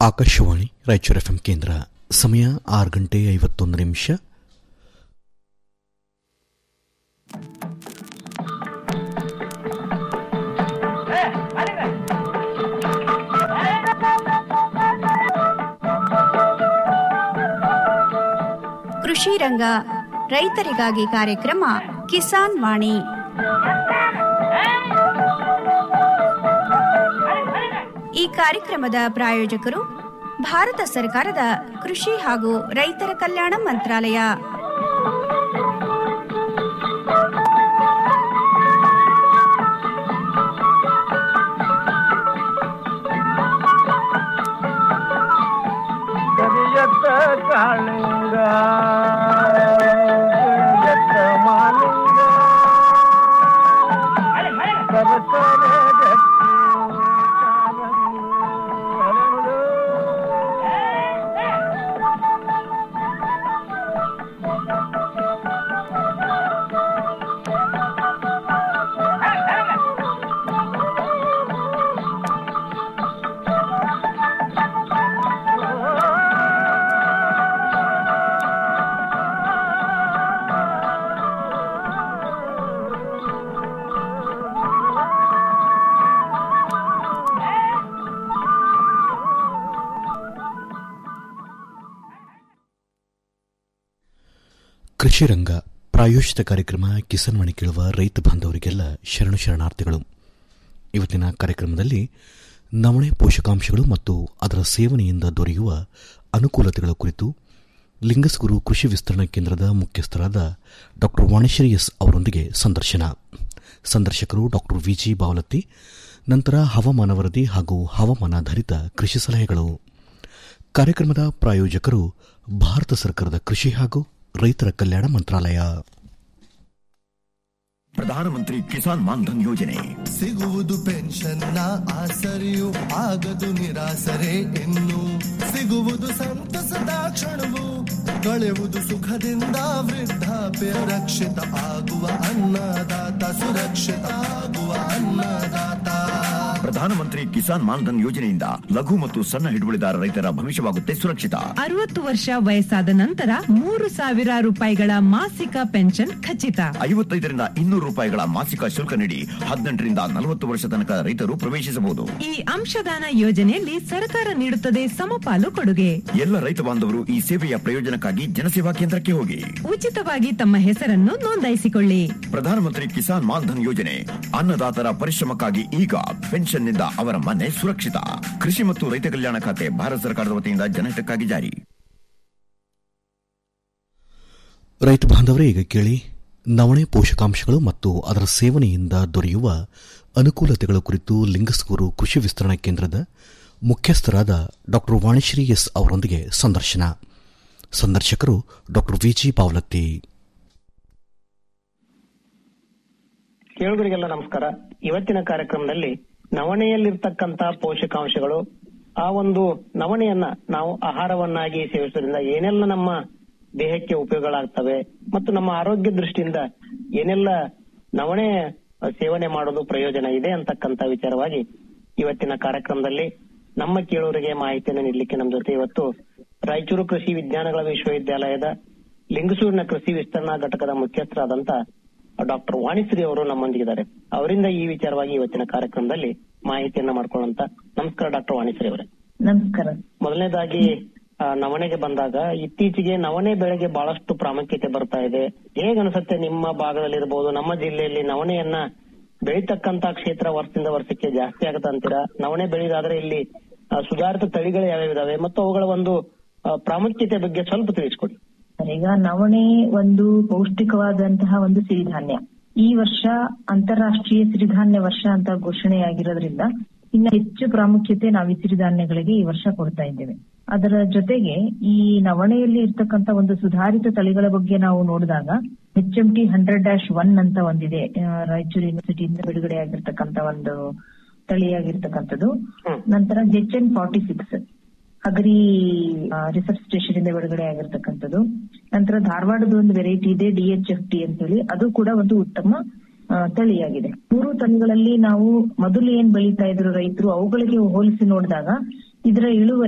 Akashvani Raichur FM ಕೇಂದ್ರ ಸಮಯ ಆರು ಗಂಟೆ ಐವತ್ತೊಂದು ನಿಮಿಷ ಕೃಷಿ ರಂಗ ರೈತರಿಗಾಗಿ ಕಾರ್ಯಕ್ರಮ ಕಿಸಾನ್ ವಾಣಿ ಈ ಕಾರ್ಯಕ್ರಮದ ಪ್ರಾಯೋಜಕರು ಭಾರತ ಸರ್ಕಾರದ ಕೃಷಿ ಹಾಗೂ ರೈತರ ಕಲ್ಯಾಣ ಮಂತ್ರಾಲಯ ಕರಿಯತ್ತ ಕಾಳಿಂಗ ಕರಿಯತ್ತ ಮಾಲಿಂಗ ಕರಕರೆ ಗಟ್ಟಿ ಕಾಲಂದು ಹರಳು. ಕೃಷಿ ರಂಗ ಪ್ರಾಯೋಜಿತ ಕಾರ್ಯಕ್ರಮ ಕಿಸಾನ್ ವಾಣಿ ಕೇಳುವ ರೈತ ಬಾಂಧವರಿಗೆಲ್ಲ ಶರಣು ಶರಣಾರ್ಥಿಗಳು ಇವತ್ತಿನ ಕಾರ್ಯಕ್ರಮದಲ್ಲಿ ನವಣೆ ಪೋಷಕಾಂಶಗಳು ಮತ್ತು ಅದರ ಸೇವನೆಯಿಂದ ದೊರೆಯುವ ಅನುಕೂಲತೆಗಳ ಕುರಿತು ಲಿಂಗಸ್ಗುರು ಕೃಷಿ ವಿಸ್ತರಣಾ ಕೇಂದ್ರದ ಮುಖ್ಯಸ್ಥರಾದ ಡಾ ವಾಣಿಶ್ರೀ ಎಸ್ ಅವರೊಂದಿಗೆ ಸಂದರ್ಶನ ಸಂದರ್ಶಕರು ಡಾ ವಿಜಿ ಬಾವಲತ್ತಿ ನಂತರ ಹವಾಮಾನ ವರದಿ ಹಾಗೂ ಹವಾಮಾನಾಧಾರಿತ ಕೃಷಿ ಸಲಹೆಗಳು ಕಾರ್ಯಕ್ರಮದ ಪ್ರಾಯೋಜಕರು ಭಾರತ ಸರ್ಕಾರದ ಕೃಷಿ ಹಾಗೂ ರೈತರ ಕಲ್ಯಾಣ ಮಂತ್ರಾಲಯ ಪ್ರಧಾನಮಂತ್ರಿ ಕಿಸಾನ್ ಮಾನ್ಧನ್ ಯೋಜನೆ ಸಿಗುವುದು ಪೆನ್ಷನ್ನ ಆಸರೆಯು ಆಗದು ನಿರಾಸರೆ ಇನ್ನು ಸಿಗುವುದು ಸಂತಸದ ಕ್ಷಣವು ಕಳೆಯುವುದು ಸುಖದಿಂದ ವೃದ್ಧಾಪ್ಯ ರಕ್ಷಿತ ಆಗುವ ಅನ್ನದಾತ ಸುರಕ್ಷಿತ ಆಗುವ ಅನ್ನದಾತ ಪ್ರಧಾನಮಂತ್ರಿ ಕಿಸಾನ್ ಮಾನ್ಧನ್ ಯೋಜನೆಯಿಂದ ಲಘು ಮತ್ತು ಸಣ್ಣ ಹಿಡುವಳಿದಾರ ರೈತರ ಭವಿಷ್ಯವಾಗುತ್ತೆ ಸುರಕ್ಷಿತ ಅರವತ್ತು ವರ್ಷ ವಯಸ್ಸಾದ ನಂತರ ಮೂರು ಸಾವಿರ ರೂಪಾಯಿಗಳ ಮಾಸಿಕ ಪೆನ್ಷನ್ ಖಚಿತ ಐವತ್ತೈದರಿಂದ ಇನ್ನೂರು ರೂಪಾಯಿಗಳ ಮಾಸಿಕ ಶುಲ್ಕ ನೀಡಿ ಹದಿನೆಂಟರಿಂದ ನಲವತ್ತು ವರ್ಷ ತನಕ ರೈತರು ಪ್ರವೇಶಿಸಬಹುದು ಈ ಅಂಶದಾನ ಯೋಜನೆಯಲ್ಲಿ ಸರ್ಕಾರ ನೀಡುತ್ತದೆ ಸಮಪಾಲು ಕೊಡುಗೆ ಎಲ್ಲ ರೈತ ಬಾಂಧವರು ಈ ಸೇವೆಯ ಪ್ರಯೋಜನಕ್ಕಾಗಿ ಜನಸೇವಾ ಕೇಂದ್ರಕ್ಕೆ ಹೋಗಿ ಉಚಿತವಾಗಿ ತಮ್ಮ ಹೆಸರನ್ನು ನೋಂದಾಯಿಸಿಕೊಳ್ಳಿ ಪ್ರಧಾನಮಂತ್ರಿ ಕಿಸಾನ್ ಮಾನ್ಧನ್ ಯೋಜನೆ ಅನ್ನದಾತರ ಪರಿಶ್ರಮಕ್ಕಾಗಿ ಈಗ ಪೆನ್ಷನ್ನಿಂದ ಅವರ ಮನೆ ಸುರಕ್ಷಿತ ಕೃಷಿ ಮತ್ತು ರೈತ ಕಲ್ಯಾಣ ಖಾತೆ ಭಾರತ ಸರ್ಕಾರದ ವತಿಯಿಂದ ಜನಹಿತಕ್ಕಾಗಿ ಜಾರಿ ರೈತ ಬಾಂಧವರೇ ಈಗ ಕೇಳಿ ನವಣೆ ಪೋಷಕಾಂಶಗಳು ಮತ್ತು ಅದರ ಸೇವನೆಯಿಂದ ದೊರೆಯುವ ಅನುಕೂಲತೆಗಳ ಕುರಿತು ಲಿಂಗಸ್ಗೂರು ಕೃಷಿ ವಿಸ್ತರಣಾ ಕೇಂದ್ರದ ಮುಖ್ಯಸ್ಥರಾದ ಡಾ ವಾಣಿಶ್ರೀ ಎಸ್ ಅವರೊಂದಿಗೆ ಸಂದರ್ಶನ ಸಂದರ್ಶಕರು ಡಾ ವಿಜಿ ಪಾವಲತ್ತಿ ಕೇಳುಗರಿಗೆಲ್ಲ ನಮಸ್ಕಾರ ಇವತ್ತಿನ ಕಾರ್ಯಕ್ರಮದಲ್ಲಿ ನವಣೆಯಲ್ಲಿರ್ತಕ್ಕಂತ ಪೋಷಕಾಂಶಗಳು ಆ ಒಂದು ನವಣೆಯನ್ನ ನಾವು ಆಹಾರವನ್ನಾಗಿ ಸೇವಿಸೋದ್ರಿಂದ ಏನೆಲ್ಲ ನಮ್ಮ ದೇಹಕ್ಕೆ ಉಪಯೋಗಗಳಾಗ್ತವೆ ಮತ್ತು ನಮ್ಮ ಆರೋಗ್ಯ ದೃಷ್ಟಿಯಿಂದ ಏನೆಲ್ಲ ನವಣೆ ಸೇವನೆ ಮಾಡೋದು ಪ್ರಯೋಜನ ಇದೆ ಅಂತಕ್ಕಂತ ವಿಚಾರವಾಗಿ ಇವತ್ತಿನ ಕಾರ್ಯಕ್ರಮದಲ್ಲಿ ನಮ್ಮ ಕೇಳುವರಿಗೆ ಮಾಹಿತಿಯನ್ನು ನೀಡಲಿಕ್ಕೆ ನಮ್ಮ ಜೊತೆ ಇವತ್ತು ರಾಯಚೂರು ಕೃಷಿ ವಿಜ್ಞಾನಗಳ ವಿಶ್ವವಿದ್ಯಾಲಯದ ಲಿಂಗಸೂರಿನ ಕೃಷಿ ವಿಸ್ತರಣಾ ಘಟಕದ ಮುಖ್ಯಸ್ಥರಾದಂತ ಡಾಕ್ಟರ್ ವಾಣಿಶ್ರೀ ಅವರು ನಮ್ಮೊಂದಿಗಿದ್ದಾರೆ ಅವರಿಂದ ಈ ವಿಚಾರವಾಗಿ ಇವತ್ತಿನ ಕಾರ್ಯಕ್ರಮದಲ್ಲಿ ಮಾಹಿತಿಯನ್ನ ಮಾಡ್ಕೊಳ್ಳೋಂತ ನಮಸ್ಕಾರ ಡಾಕ್ಟರ್ ವಾಣಿಶ್ರೀ ಅವರೇ ನಮಸ್ಕಾರ ಮೊದಲನೇದಾಗಿ ಆ, ನವಣೆಗೆ ಬಂದಾಗ ಇತ್ತೀಚೆಗೆ ನವಣೆ ಬೆಳೆಗೆ ಬಹಳಷ್ಟು ಪ್ರಾಮುಖ್ಯತೆ ಬರ್ತಾ ಇದೆ ಹೇಗ್ ಅನ್ಸುತ್ತೆ ನಿಮ್ಮ ಭಾಗದಲ್ಲಿ ಇರಬಹುದು ನಮ್ಮ ಜಿಲ್ಲೆಯಲ್ಲಿ ನವಣೆಯನ್ನ ಬೆಳೀತಕ್ಕಂತ ಕ್ಷೇತ್ರ ವರ್ಷದಿಂದ ವರ್ಷಕ್ಕೆ ಜಾಸ್ತಿ ಆಗತ್ತ ಅಂತೀರಾ ನವಣೆ ಬೆಳೆಯೋದಾದ್ರೆ ಇಲ್ಲಿ ಆ, ಸುಧಾರಿತ ತಳಿಗಳು ಯಾವ್ಯಾವ ಇದಾವೆ ಮತ್ತು ಅವುಗಳ ಒಂದು ಆ, ಪ್ರಾಮುಖ್ಯತೆ ಬಗ್ಗೆ ಸ್ವಲ್ಪ ತಿಳಿಸ್ಕೊಡಿ ಈಗ ನವಣೆ ಒಂದು ಪೌಷ್ಟಿಕವಾದಂತಹ ಒಂದು ಸಿರಿಧಾನ್ಯ ಈ ವರ್ಷ ಅಂತಾರಾಷ್ಟ್ರೀಯ ಸಿರಿಧಾನ್ಯ ವರ್ಷ ಅಂತ ಘೋಷಣೆಯಾಗಿರೋದ್ರಿಂದ ಇನ್ನು ಹೆಚ್ಚು ಪ್ರಾಮುಖ್ಯತೆ ನಾವು ಈ ಸಿರಿಧಾನ್ಯಗಳಿಗೆ ಈ ವರ್ಷ ಕೊಡ್ತಾ ಇದ್ದೇವೆ ಅದರ ಜೊತೆಗೆ ಈ ನವಣೆಯಲ್ಲಿ ಇರ್ತಕ್ಕಂತ ಒಂದು ಸುಧಾರಿತ ತಳಿಗಳ ಬಗ್ಗೆ ನಾವು ನೋಡಿದಾಗ H M T hundred dash one ಅಂತ ಒಂದಿದೆ ಆ, ರಾಯಚೂರು ಯೂನಿವರ್ಸಿಟಿಯಿಂದ ಬಿಡುಗಡೆ ಆಗಿರ್ತಕ್ಕಂತ ಒಂದು ತಳಿಯಾಗಿರ್ತಕ್ಕಂಥದ್ದು ನಂತರ H N forty six agri research station ಇಂದ ಬಿಡುಗಡೆ ಆಗಿರ್ತಕ್ಕಂಥದ್ದು ನಂತರ ಧಾರವಾಡದ ಒಂದು ವೆರೈಟಿ ಇದೆ ಡಿಎಚ್ಎಫ್ ಟಿ ಅಂತ ಹೇಳಿ ಅದು ಕೂಡ ಒಂದು ಉತ್ತಮ ಆ, ತಳಿಯಾಗಿದೆ ಮೂರು ತಳಿಗಳಲ್ಲಿ ನಾವು ಮೊದಲು ಏನ್ ಬೆಳೀತಾ ಇದ್ರು ರೈತರು ಅವುಗಳಿಗೆ ಹೋಲಿಸಿ ನೋಡಿದಾಗ ಇದರ ಇಳುವರಿ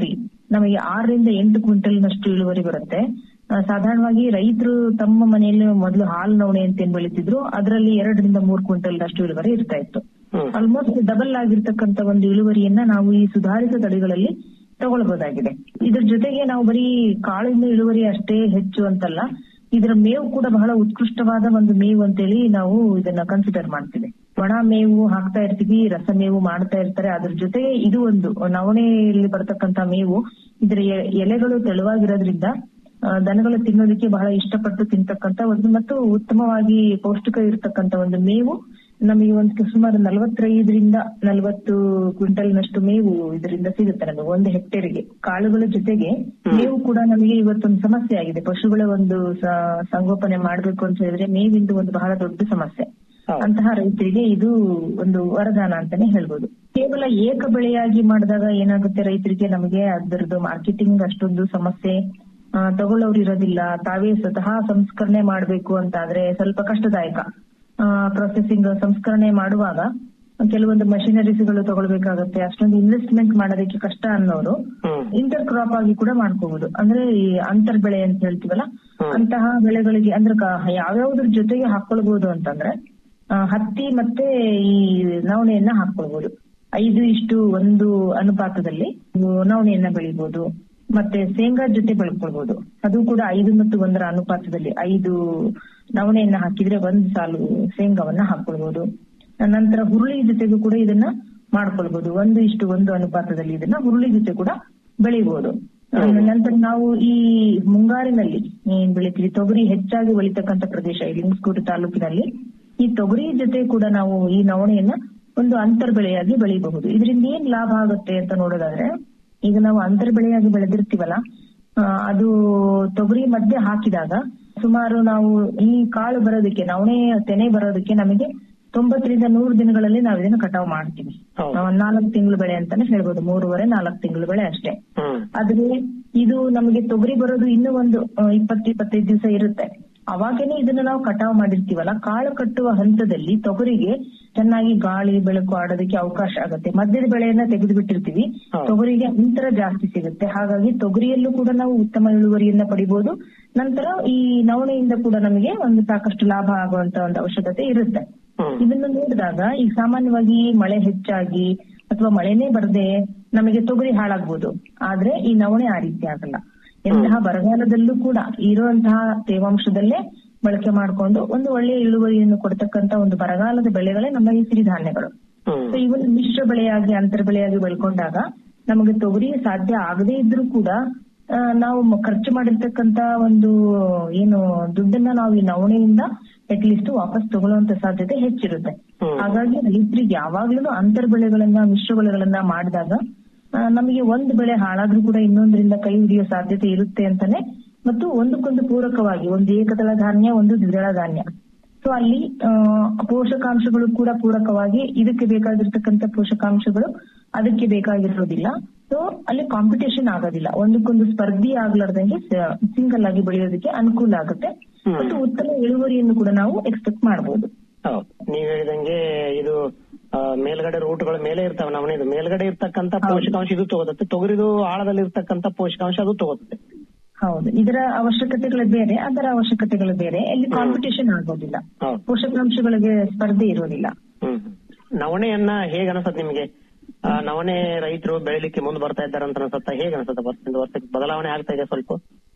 ನಮಗೆ ಆರರಿಂದ ಎಂಟು ಕ್ವಿಂಟಲ್ನಷ್ಟು ಇಳುವರಿ ಬರುತ್ತೆ ಆ, ಸಾಧಾರಣವಾಗಿ ರೈತರು ತಮ್ಮ ಮನೆಯಲ್ಲಿ ಮೊದಲು ಹಾಲು ನವಣೆ ಅಂತ ಏನ್ ಬೆಳೀತಿದ್ರು ಅದರಲ್ಲಿ ಎರಡರಿಂದ ಮೂರು ಕ್ವಿಂಟಲ್ನಷ್ಟು ಇಳುವರಿ ಇರ್ತಾ ಇತ್ತು ಆಲ್ಮೋಸ್ಟ್ ಡಬಲ್ ಆಗಿರ್ತಕ್ಕಂತ ಒಂದು ಇಳುವರಿಯನ್ನ ನಾವು ಈ ಸುಧಾರಿತ ತಳಿಗಳಲ್ಲಿ ತಗೊಳ್ಬಹುದಾಗಿದೆ ಇದ್ರ ಜೊತೆಗೆ ನಾವು ಬರೀ ಕಾಳಿನ ಇಳುವರಿ ಅಷ್ಟೇ ಹೆಚ್ಚು ಅಂತಲ್ಲ ಇದರ ಮೇವು ಕೂಡ ಬಹಳ ಉತ್ಕೃಷ್ಟವಾದ ಒಂದು ಮೇವು ಅಂತೇಳಿ ನಾವು ಇದನ್ನ ಕನ್ಸಿಡರ್ ಮಾಡ್ತೀವಿ ಒಣ ಮೇವು ಹಾಕ್ತಾ ಇರ್ತೀವಿ ರಸ ಮೇವು ಮಾಡ್ತಾ ಇರ್ತಾರೆ ಅದ್ರ ಜೊತೆಗೆ ಇದು ಒಂದು ನವಣೆಯಲ್ಲಿ ಬರ್ತಕ್ಕಂತ ಮೇವು ಇದರ ಎ- ಎಲೆಗಳು ತೆಳುವಾಗಿರೋದ್ರಿಂದ ಆ, ದನಗಳು ತಿನ್ನೋದಕ್ಕೆ ಬಹಳ ಇಷ್ಟಪಟ್ಟು ತಿಂತಕ್ಕಂತ ಒಂದು ಮತ್ತು ಉತ್ತಮವಾಗಿ ಪೌಷ್ಟಿಕ ಇರತಕ್ಕಂತ ಒಂದು ಮೇವು ನಮಗೆ ಒಂದು ಸುಮಾರು ನಲವತ್ತೈದರಿಂದ ನಲವತ್ತು ಕ್ವಿಂಟಲ್ನಷ್ಟು ಮೇವು ಇದರಿಂದ ಸಿಗುತ್ತೆ ನಮಗೆ ಒಂದು ಹೆಕ್ಟೇರ್ಗೆ ಕಾಳುಗಳ ಜೊತೆಗೆ ಮೇವು ಕೂಡ ನಮಗೆ ಇವತ್ತೊಂದು ಸಮಸ್ಯೆ ಆಗಿದೆ ಪಶುಗಳ ಒಂದು ಸ- ಸಂಗೋಪನೆ ಮಾಡ್ಬೇಕು ಅಂತ ಹೇಳಿದ್ರೆ ಮೇವಿಂದು ಒಂದು ಬಹಳ ದೊಡ್ಡ ಸಮಸ್ಯೆ ಅಂತಹ ರೈತರಿಗೆ ಇದು ಒಂದು ವರದಾನ ಅಂತಾನೆ ಹೇಳ್ಬೋದು ಕೇವಲ ಏಕ ಬೆಳೆಯಾಗಿ ಮಾಡಿದಾಗ ಏನಾಗುತ್ತೆ ರೈತರಿಗೆ ನಮಗೆ ಅದರದ್ದು ಮಾರ್ಕೆಟಿಂಗ್ ಅಷ್ಟೊಂದು ಸಮಸ್ಯೆ ಆ, ತಗೊಳ್ಳೋರು ಇರೋದಿಲ್ಲ ತಾವೇ ಸ್ವತಃ ಸಂಸ್ಕರಣೆ ಮಾಡ್ಬೇಕು ಅಂತ ಆದ್ರೆ ಸ್ವಲ್ಪ ಕಷ್ಟದಾಯಕ ಪ್ರೊಸೆಸಿಂಗ್ ಸಂಸ್ಕರಣೆ ಮಾಡುವಾಗ ಕೆಲವೊಂದು ಮಷಿನರೀಸ್ಗಳು ತಗೊಳ್ಬೇಕಾಗತ್ತೆ ಅಷ್ಟೊಂದು ಇನ್ವೆಸ್ಟ್ಮೆಂಟ್ ಮಾಡೋದಕ್ಕೆ ಕಷ್ಟ ಅನ್ನೋರು ಇಂಟರ್ ಕ್ರಾಪ್ ಆಗಿ ಕೂಡ ಮಾಡ್ಕೋಬಹುದು ಅಂದ್ರೆ ಈ ಅಂತರ್ ಬೆಳೆ ಅಂತ ಹೇಳ್ತೀವಲ್ಲ ಅಂತಹ ಬೆಳೆಗಳಿಗೆ ಅಂದ್ರೆ ಕ- ಯಾವ್ಯಾವ್ದ್ರ ಜೊತೆಗೆ ಹಾಕೊಳ್ಬಹುದು ಅಂತಂದ್ರೆ ಆ, ಹತ್ತಿ ಮತ್ತೆ ಈ ನವಣೆಯನ್ನ ಹಾಕೊಳ್ಬಹುದು ಐದು ಇಷ್ಟು ಒಂದು ಅನುಪಾತದಲ್ಲಿ ನೀವು ನವಣೆಯನ್ನ ಬೆಳಿಬಹುದು ಮತ್ತೆ ಶೇಂಗಾ ಜೊತೆ ಬೆಳ್ಕೊಳ್ಬಹುದು ಅದು ಕೂಡ ಐದು ಮತ್ತು ಒಂದರ ಅನುಪಾತದಲ್ಲಿ ಐದು ನವಣೆಯನ್ನ ಹಾಕಿದ್ರೆ ಒಂದು ಸಾಲು ಶೇಂಗಾವನ್ನ ಹಾಕೊಳ್ಬಹುದು ನಂತರ ಹುರುಳಿ ಜೊತೆಗೂ ಕೂಡ ಇದನ್ನ ಮಾಡ್ಕೊಳ್ಬಹುದು ಒಂದು ಇಷ್ಟು ಒಂದು ಅನುಪಾತದಲ್ಲಿ ಇದನ್ನ ಹುರುಳಿ ಜೊತೆ ಕೂಡ ಬೆಳಿಬಹುದು ನಂತರ ನಾವು ಈ ಮುಂಗಾರಿನಲ್ಲಿ ಏನ್ ಬೆಳಿತೀವಿ ತೊಗರಿ ಹೆಚ್ಚಾಗಿ ಬೆಳಿತಕ್ಕಂತ ಪ್ರದೇಶ ಈ ಲಿಂಗಸ್ಕೂರು ತಾಲೂಕಿನಲ್ಲಿ ಈ ತೊಗರಿ ಜೊತೆ ಕೂಡ ನಾವು ಈ ನವಣೆಯನ್ನ ಒಂದು ಅಂತರ್ ಬೆಳೆಯಾಗಿ ಬೆಳಿಬಹುದು ಇದರಿಂದ ಏನ್ ಲಾಭ ಆಗುತ್ತೆ ಅಂತ ನೋಡೋದಾದ್ರೆ ಈಗ ನಾವು ಅಂತರ್ ಬೆಳೆಯಾಗಿ ಬೆಳೆದಿರ್ತೀವಲ್ಲ ಆ, ಅದು ತೊಗರಿ ಮಧ್ಯೆ ಹಾಕಿದಾಗ ಸುಮಾರು ನಾವು ಈ ಕಾಳು ಬರೋದಕ್ಕೆ ನವಣೆ ತೆನೆ ಬರೋದಕ್ಕೆ ನಮಗೆ ತೊಂಬತ್ತರಿಂದ ನೂರು ದಿನಗಳಲ್ಲಿ ನಾವು ಇದನ್ನ ಕಟಾವು ಮಾಡ್ತೀವಿ ನಾಲ್ಕು ತಿಂಗಳು ಬೆಳೆ ಅಂತಾನೆ ಹೇಳ್ಬೋದು ಮೂರುವರೆ ನಾಲ್ಕು ತಿಂಗಳು ಬೆಳೆ ಅಷ್ಟೇ ಆದ್ರೆ ಇದು ನಮಗೆ ತೊಗರಿ ಬರೋದು ಇನ್ನೂ ಒಂದು ಇಪ್ಪತ್ತು ಇಪ್ಪತ್ತೈದು ದಿವಸ ಇರುತ್ತೆ ಅವಾಗೇನೆ ಇದನ್ನ ನಾವು ಕಟಾವು ಮಾಡಿರ್ತೀವಲ್ಲ ಕಾಳು ಕಟ್ಟುವ ಹಂತದಲ್ಲಿ ತೊಗರಿಗೆ ಚೆನ್ನಾಗಿ ಗಾಳಿ ಬೆಳಕು ಆಡೋದಕ್ಕೆ ಅವಕಾಶ ಆಗುತ್ತೆ ಮಧ್ಯದ ಬೆಳೆಯನ್ನ ತೆಗೆದು ಬಿಟ್ಟಿರ್ತೀವಿ ತೊಗರಿಗೆ ಅಂತರ ಜಾಸ್ತಿ ಸಿಗುತ್ತೆ ಹಾಗಾಗಿ ತೊಗರಿಯಲ್ಲೂ ಕೂಡ ನಾವು ಉತ್ತಮ ಇಳುವರಿಯನ್ನ ಪಡಿಬಹುದು ನಂತರ ಈ ನವಣೆಯಿಂದ ಕೂಡ ನಮಗೆ ಒಂದು ಸಾಕಷ್ಟು ಲಾಭ ಆಗುವಂತ ಒಂದು ಅವಶ್ಯಕತೆ ಇರುತ್ತೆ ಇದನ್ನ ನೋಡಿದಾಗ ಈಗ ಸಾಮಾನ್ಯವಾಗಿ ಮಳೆ ಹೆಚ್ಚಾಗಿ ಅಥವಾ ಮಳೆನೇ ಬರದೆ ನಮಗೆ ತೊಗರಿ ಹಾಳಾಗ್ಬೋದು ಆದ್ರೆ ಈ ನವಣೆ ಆ ರೀತಿ ಆಗಲ್ಲ ಎಂತಹ ಬರಗಾಲದಲ್ಲೂ ಕೂಡ ಇರುವಂತಹ ತೇವಾಂಶದಲ್ಲೇ ಬಳಕೆ ಮಾಡಿಕೊಂಡು ಒಂದು ಒಳ್ಳೆಯ ಇಳುವರಿಯನ್ನು ಕೊಡ್ತಕ್ಕಂತ ಒಂದು ಬರಗಾಲದ ಬೆಳೆಗಳೇ ನಮ್ಮ ಈ ಸಿರಿಧಾನ್ಯಗಳು ಸೊ ಇವನ್ ಮಿಶ್ರ ಬೆಳೆಯಾಗಿ ಅಂತರ ಬೆಳೆಯಾಗಿ ಬೆಳ್ಕೊಂಡಾಗ ನಮಗೆ ತೊಗರಿ ಸಾಧ್ಯ ಆಗದೇ ಇದ್ರೂ ಕೂಡ ಆ, ನಾವು ಮ- ಖರ್ಚು ಮಾಡಿರ್ತಕ್ಕಂತ ಒಂದು ಏನು ದುಡ್ಡನ್ನ ನಾವು ಈ ನವಣೆಯಿಂದ ಅಟ್ಲೀಸ್ಟ್ ವಾಪಸ್ ತಗೊಳ್ಳುವಂತ ಸಾಧ್ಯತೆ ಹೆಚ್ಚಿರುತ್ತೆ ಹಾಗಾಗಿ ರೈತರಿಗೆ ಯಾವಾಗ್ಲೂ ಅಂತರ್ ಬೆಳೆಗಳನ್ನ ಮಿಶ್ರ ಬೆಳೆಗಳನ್ನ ಮಾಡಿದಾಗ ಆ, ನಮಗೆ ಒಂದು ಬೆಳೆ ಹಾಳಾದ್ರೂ ಕೂಡ ಇನ್ನೊಂದರಿಂದ ಕೈ ಹಿಡಿಯೋ ಸಾಧ್ಯತೆ ಇರುತ್ತೆ ಅಂತಾನೆ ಮತ್ತು ಒಂದಕ್ಕೊಂದು ಪೂರಕವಾಗಿ ಒಂದು ಏಕದಳ ಧಾನ್ಯ ಒಂದು ದ್ವಿದಳ ಧಾನ್ಯ ಸೊ ಅಲ್ಲಿ ಆ, ಪೋಷಕಾಂಶಗಳು ಕೂಡ ಪೂರಕವಾಗಿ ಇದಕ್ಕೆ ಬೇಕಾಗಿರ್ತಕ್ಕಂಥ ಪೋಷಕಾಂಶಗಳು ಅದಕ್ಕೆ ಬೇಕಾಗಿರೋದಿಲ್ಲ ಸೊ ಅಲ್ಲಿ ಕಾಂಪಿಟೇಷನ್ ಆಗೋದಿಲ್ಲ ಒಂದಕ್ಕೊಂದು ಸ್ಪರ್ಧಿ ಆಗ್ಲಾರ್ದಂಗೆ ಸಿಂಗಲ್ ಆಗಿ ಬೆಳೆಯೋದಕ್ಕೆ ಅನುಕೂಲ ಆಗುತ್ತೆ ಮತ್ತು ಉತ್ತಮ ಇಳುವರಿಯನ್ನು ಕೂಡ ನಾವು ಎಕ್ಸ್ಪೆಕ್ಟ್ ಮಾಡಬಹುದು ಹೌದು ನೀವ್ ಹೇಳಿದಂಗೆ ಇದು ಆ, ಮೇಲ್ಗಡೆ ರೂಟ್ಗಳು ಮೇಲೆ ಇರ್ತಾವ ನವಣಿದು ಮೇಲ್ಗಡೆ ಇರ್ತಕ್ಕಂತ ಪೋಷಕಾಂಶ ಇದು ತಗೋತತ್ತೆ ತೊಗರಿದು ಆಳದಲ್ಲಿ ಇರ್ತಕ್ಕಂತ ಪೋಷಕಾಂಶ ಅದು ತಗೋತದೆ ಹೌದು ಇದರ ಅವಶ್ಯಕತೆಗಳು ಬೇರೆ ಅದರ ಅವಶ್ಯಕತೆಗಳು ಬೇರೆ ಇಲ್ಲಿ ಕಾಂಪಿಟೇಷನ್ ಆಗೋದಿಲ್ಲ ಹೌದು ಪೋಷಕಾಂಶಗಳಿಗೆ ಸ್ಪರ್ಧೆ ಇರೋದಿಲ್ಲ ಹ್ಮ್ ನವಣೆಯನ್ನ ಹೇಗ್ ಅನ್ಸತ್ ನಿಮ್ಗೆ ಆ, ನವಣೆ ರೈತರು ಬೆಳಿಲಿಕ್ಕೆ ಮುಂದೆ ಬರ್ತಾ ಇದ್ದಾರೆ ಅಂತ ಅನ್ಸತ್ತ ಹೇಗ್ ಅನ್ಸತ್ತ ವರ್ಷದಿಂದ ವರ್ಷಕ್ಕೆ ಬದಲಾವಣೆ ಆಗ್ತಾ ಇದೆ ಸ್ವಲ್ಪ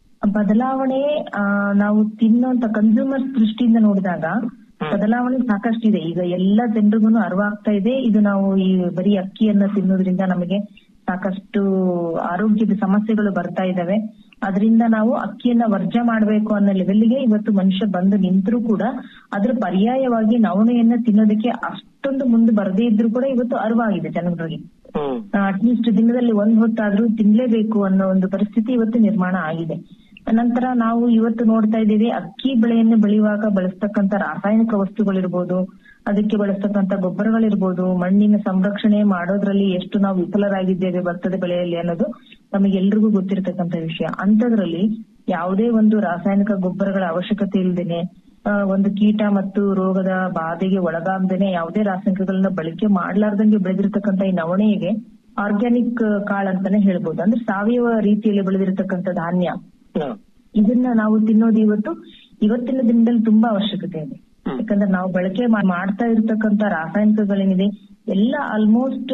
ಬದಲಾವಣೆ ಆ, ನಾವು ತಿನ್ನೋಂತ ಕನ್ಸ್ಯೂಮರ್ಸ್ ದೃಷ್ಟಿಯಿಂದ ನೋಡಿದಾಗ ಬದಲಾವಣೆ ಸಾಕಷ್ಟಿದೆ ಈಗ ಎಲ್ಲ ಜನರಿಗೂ ಅರಿವಾಗ್ತಾ ಇದೆ ಇದು ನಾವು ಈ ಬರೀ ಅಕ್ಕಿಯನ್ನ ತಿನ್ನೋದ್ರಿಂದ ನಮಗೆ ಸಾಕಷ್ಟು ಆರೋಗ್ಯದ ಸಮಸ್ಯೆಗಳು ಬರ್ತಾ ಇದಾವೆ ಅದರಿಂದ ನಾವು ಅಕ್ಕಿಯನ್ನ ವರ್ಜ ಮಾಡಬೇಕು ಅನ್ನೋ ಲೆವೆಲ್ಗೆ ಇವತ್ತು ಮನುಷ್ಯ ಬಂದು ನಿಂತರೂ ಕೂಡ ಅದ್ರ ಪರ್ಯಾಯವಾಗಿ ನವಣೆಯನ್ನ ತಿನ್ನೋದಕ್ಕೆ ಅಷ್ಟೊಂದು ಮುಂದೆ ಬರದೇ ಇದ್ರೂ ಕೂಡ ಇವತ್ತು ಅರಿವಾಗಿದೆ ಜನಗಳಿಗೆ ಅಟ್ಲೀಸ್ಟ್ ದಿನದಲ್ಲಿ ಒಂದ್ ಹೊತ್ತಾದ್ರೂ ತಿನ್ಲೇಬೇಕು ಅನ್ನೋ ಒಂದು ಪರಿಸ್ಥಿತಿ ಇವತ್ತು ನಿರ್ಮಾಣ ಆಗಿದೆ ನಂತರ ನಾವು ಇವತ್ತು ನೋಡ್ತಾ ಇದ್ದೀವಿ ಅಕ್ಕಿ ಬೆಳೆಯನ್ನು ಬೆಳೆಯುವಾಗ ಬಳಸ್ತಕ್ಕಂತ ರಾಸಾಯನಿಕ ವಸ್ತುಗಳಿರ್ಬೋದು ಅದಕ್ಕೆ ಬಳಸ್ತಕ್ಕಂತ ಗೊಬ್ಬರಗಳಿರ್ಬೋದು ಮಣ್ಣಿನ ಸಂರಕ್ಷಣೆ ಮಾಡೋದ್ರಲ್ಲಿ ಎಷ್ಟು ನಾವು ವಿಫಲರಾಗಿದ್ದೇವೆ ಭತ್ತದ ಬೆಳೆಯಲ್ಲಿ ಅನ್ನೋದು ನಮಗೆಲ್ರಿಗೂ ಗೊತ್ತಿರತಕ್ಕಂತ ವಿಷಯ ಅಂತದ್ರಲ್ಲಿ ಯಾವುದೇ ಒಂದು ರಾಸಾಯನಿಕ ಗೊಬ್ಬರಗಳ ಅವಶ್ಯಕತೆ ಇಲ್ದೇನೆ ಆ, ಒಂದು ಕೀಟ ಮತ್ತು ರೋಗದ ಬಾಧೆಗೆ ಒಳಗಾಗದೇನೆ ಯಾವುದೇ ರಾಸಾಯನಿಕಗಳನ್ನ ಬಳಕೆ ಮಾಡ್ಲಾರ್ದಂಗೆ ಬೆಳೆದಿರ್ತಕ್ಕಂತ ಈ ನವಣೆಗೆ ಆರ್ಗ್ಯಾನಿಕ್ ಕಾಳು ಅಂತಾನೆ ಹೇಳ್ಬೋದು ಅಂದ್ರೆ ಸಾವಯವ ರೀತಿಯಲ್ಲಿ ಬೆಳೆದಿರತಕ್ಕಂತ ಧಾನ್ಯ ಹ್ಮ್. ಇದನ್ನ ನಾವು ತಿನ್ನೋದು ಇವತ್ತು ಇವತ್ತಿನ ದಿನದಲ್ಲಿ ತುಂಬಾ ಅವಶ್ಯಕತೆ ಇದೆ ಯಾಕಂದ್ರೆ ನಾವು ಬಳಕೆ ಮಾ- ಮಾಡ್ತಾ ಇರತಕ್ಕಂತ ರಾಸಾಯನಿಕಗಳೇನಿದೆ ಎಲ್ಲ ಆಲ್ಮೋಸ್ಟ್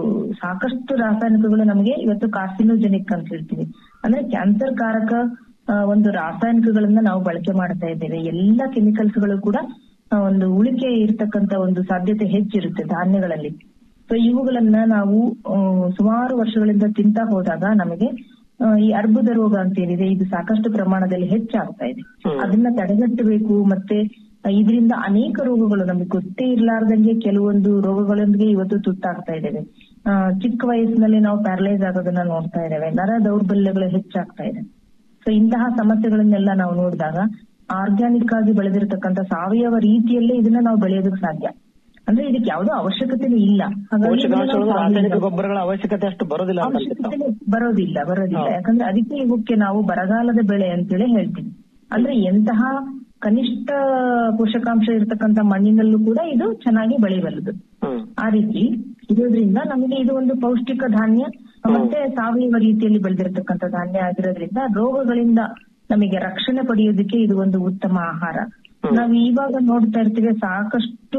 ಸಾಕಷ್ಟು ರಾಸಾಯನಿಕಗಳು ನಮಗೆ ಇವತ್ತು ಕಾರ್ಸಿನೋಜೆನಿಕ್ ಅಂತ ಹೇಳ್ತೀವಿ ಅಂದ್ರೆ ಕ್ಯಾನ್ಸರ್ ಕಾರಕ ಆ, ಒಂದು ರಾಸಾಯನಿಕಗಳನ್ನ ನಾವು ಬಳಕೆ ಮಾಡ್ತಾ ಇದ್ದೇವೆ ಎಲ್ಲ ಕೆಮಿಕಲ್ಸ್ ಗಳು ಕೂಡ ಆ, ಒಂದು ಉಳಿಕೆ ಇರತಕ್ಕಂತ ಒಂದು ಸಾಧ್ಯತೆ ಹೆಚ್ಚಿರುತ್ತೆ ಧಾನ್ಯಗಳಲ್ಲಿ ಸೊ ಇವುಗಳನ್ನ ನಾವು ಆ, ಸುಮಾರು ವರ್ಷಗಳಿಂದ ತಿಂತಾ ಹೋದಾಗ ನಮಗೆ ಆ, ಈ ಅರ್ಬುದ ರೋಗ ಅಂತ ಏನಿದೆ ಇದು ಸಾಕಷ್ಟು ಪ್ರಮಾಣದಲ್ಲಿ ಹೆಚ್ಚಾಗ್ತಾ ಇದೆ ಅದನ್ನ ತಡೆಗಟ್ಟಬೇಕು ಮತ್ತೆ ಇದರಿಂದ ಅನೇಕ ರೋಗಗಳು ನಮಗೆ ಗೊತ್ತೇ ಇರ್ಲಾರ್ದಂಗೆ ಕೆಲವೊಂದು ರೋಗಗಳೊಂದಿಗೆ ಇವತ್ತು ತುತ್ತಾಗ್ತಾ ಇದ್ದೇವೆ ಆ, ಚಿಕ್ಕ ವಯಸ್ಸಿನಲ್ಲಿ ನಾವು ಪ್ಯಾರಲೈಸ್ ಆಗೋದನ್ನ ನೋಡ್ತಾ ಇದ್ದೇವೆ ನರ ದೌರ್ಬಲ್ಯಗಳು ಹೆಚ್ಚಾಗ್ತಾ ಇದೆ ಸೊ ಇಂತಹ ಸಮಸ್ಯೆಗಳನ್ನೆಲ್ಲ ನಾವು ನೋಡಿದಾಗ ಆರ್ಗ್ಯಾನಿಕ್ ಆಗಿ ಬೆಳೆದಿರತಕ್ಕಂತ ಸಾವಯವ ರೀತಿಯಲ್ಲೇ ಇದನ್ನ ನಾವು ಬೆಳೆಯೋದಕ್ಕೆ ಸಾಧ್ಯ ಅಂದ್ರೆ ಇದಕ್ಕೆ ಯಾವುದೋ ಅವಶ್ಯಕತೆನೇ ಇಲ್ಲ ಹಾಗಾಗಿ ಇದನ್ನ ನಾವು ಪೋಷಕಾಂಶಗಳು ರಾಸಾಯನಿಕ ಸಾವಯವ- ಗೊಬ್ಬರಗಳ ಅವಶ್ಯಕತೆ ಅಷ್ಟು ಬರೋದಿಲ್ಲ ಅಂತ ಅನ್ಸುತ್ತೆ ಅವಶ್ಯಕತೆ ಬರೋದಿಲ್ಲ ಬರೋದಿಲ್ಲ ಯಾಕಂದ್ರೆ ಅದಕ್ಕೆ ಇವಕ್ಕೆ ನಾವು ಬರಗಾಲದ ಬೆಳೆ ಅಂತೇಳಿ ಹೇಳ್ತೀವಿ ಅಂದ್ರೆ ಎಂತಹ ಕನಿಷ್ಠ ಪೋಷಕಾಂಶ ಇರತಕ್ಕಂತ ಮಣ್ಣಿನಲ್ಲೂ ಕೂಡ ಇದು ಚೆನ್ನಾಗಿ ಬೆಳೆಯಬಲ್ಲದು ಆ ರೀತಿ ಇರೋದ್ರಿಂದ ನಮಗೆ ಇದು ಒಂದು ಪೌಷ್ಟಿಕ ಧಾನ್ಯ ಮತ್ತೆ ಸಾವಯವ ರೀತಿಯಲ್ಲಿ ಬೆಳೆದಿರತಕ್ಕಂತ ಧಾನ್ಯ ಆಗಿರೋದ್ರಿಂದ ರೋಗಗಳಿಂದ ನಮಗೆ ರಕ್ಷಣೆ ಪಡೆಯೋದಕ್ಕೆ ಇದು ಒಂದು ಉತ್ತಮ ಆಹಾರ ನಾವು ಇವಾಗ ನೋಡ್ತಾ ಇರ್ತೀವಿ ಸಾಕಷ್ಟು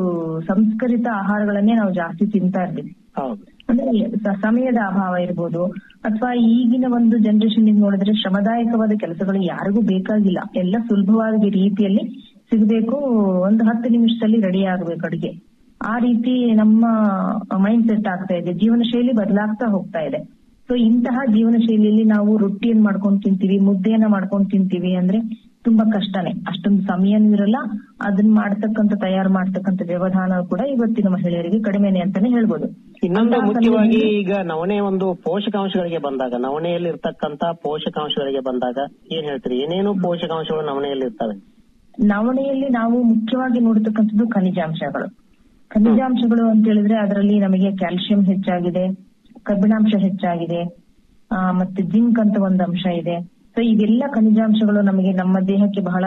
ಸಂಸ್ಕರಿತ ಆಹಾರಗಳನ್ನೇ ನಾವು ಜಾಸ್ತಿ ತಿಂತಾ ಇರ್ತೀವಿ ಹೌದು ಅಂದ್ರೆ ಸ- ಸಮಯದ ಅಭಾವ ಇರ್ಬೋದು ಅಥವಾ ಈಗಿನ ಒಂದು ಜನರೇಷನ್ ನೋಡಿದ್ರೆ ಶ್ರಮದಾಯಕವಾದ ಕೆಲಸಗಳು ಯಾರಿಗೂ ಬೇಕಾಗಿಲ್ಲ ಎಲ್ಲ ಸುಲಭವಾದ ರೀತಿಯಲ್ಲಿ ಸಿಗಬೇಕು ಒಂದು ಹತ್ತು ನಿಮಿಷದಲ್ಲಿ ರೆಡಿ ಆಗ್ಬೇಕು ಅಡಿಗೆ ಆ ರೀತಿ ನಮ್ಮ ಮೈಂಡ್ ಸೆಟ್ ಆಗ್ತಾ ಇದೆ ಜೀವನ ಶೈಲಿ ಬದಲಾಗ್ತಾ ಹೋಗ್ತಾ ಇದೆ ಸೊ ಇಂತಹ ಜೀವನ ಶೈಲಿಯಲ್ಲಿ ನಾವು ರೊಟ್ಟಿಯನ್ನ ಮಾಡ್ಕೊಂಡು ತಿಂತೀವಿ ಮುದ್ದೆಯನ್ನ ಮಾಡ್ಕೊಂಡು ತಿಂತೀವಿ ಅಂದ್ರೆ ತುಂಬಾ ಕಷ್ಟನೇ ಅಷ್ಟೊಂದು ಸಮಯನೂ ಇರಲ್ಲ ಅದನ್ನ ಮಾಡ್ತಕ್ಕಂತ ತಯಾರು ಮಾಡ್ತಕ್ಕಂತ ವ್ಯವಧಾನ ಕೂಡ ಇವತ್ತಿನ ಮಹಿಳೆಯರಿಗೆ ಕಡಿಮೆನೆ ಅಂತಾನೆ ಹೇಳ್ಬೋದು ಇನ್ನೊಂದು ಅಂತಹ ಮುಖ್ಯವಾಗಿ ಸಮಯದಲ್ಲಿ- ಈಗ ನವಣೆ ಒಂದು ಪೋಷಕಾಂಶಗಳಿಗೆ ಬಂದಾಗ ನವಣೆಯಲ್ಲಿ ಇರ್ತಕ್ಕಂತ ಪೋಷಕಾಂಶಗಳಿಗೆ ಬಂದಾಗ ಏನ್ ಹೇಳ್ತೀರಿ ಏನೇನು ಪೋಷಕಾಂಶಗಳು ನವಣೆಯಲ್ಲಿ ಇರ್ತವೆ ನವಣೆಯಲ್ಲಿ ನಾವು ಮುಖ್ಯವಾಗಿ ನೋಡತಕ್ಕಂಥದ್ದು ಖನಿಜಾಂಶಗಳು ಖನಿಜಾಂಶಗಳು ಅಂತ ಹೇಳಿದ್ರೆ ಅದರಲ್ಲಿ ನಮಗೆ ಕ್ಯಾಲ್ಸಿಯಂ ಹೆಚ್ಚಾಗಿದೆ ಕಬ್ಬಿಣಾಂಶ ಹೆಚ್ಚಾಗಿದೆ ಆ, ಮತ್ತೆ ಜಿಂಕ್ ಅಂತ ಒಂದು ಅಂಶ ಇದೆ ಸೊ ಇವೆಲ್ಲ ಖನಿಜಾಂಶಗಳು ನಮಗೆ ನಮ್ಮ ದೇಹಕ್ಕೆ ಬಹಳ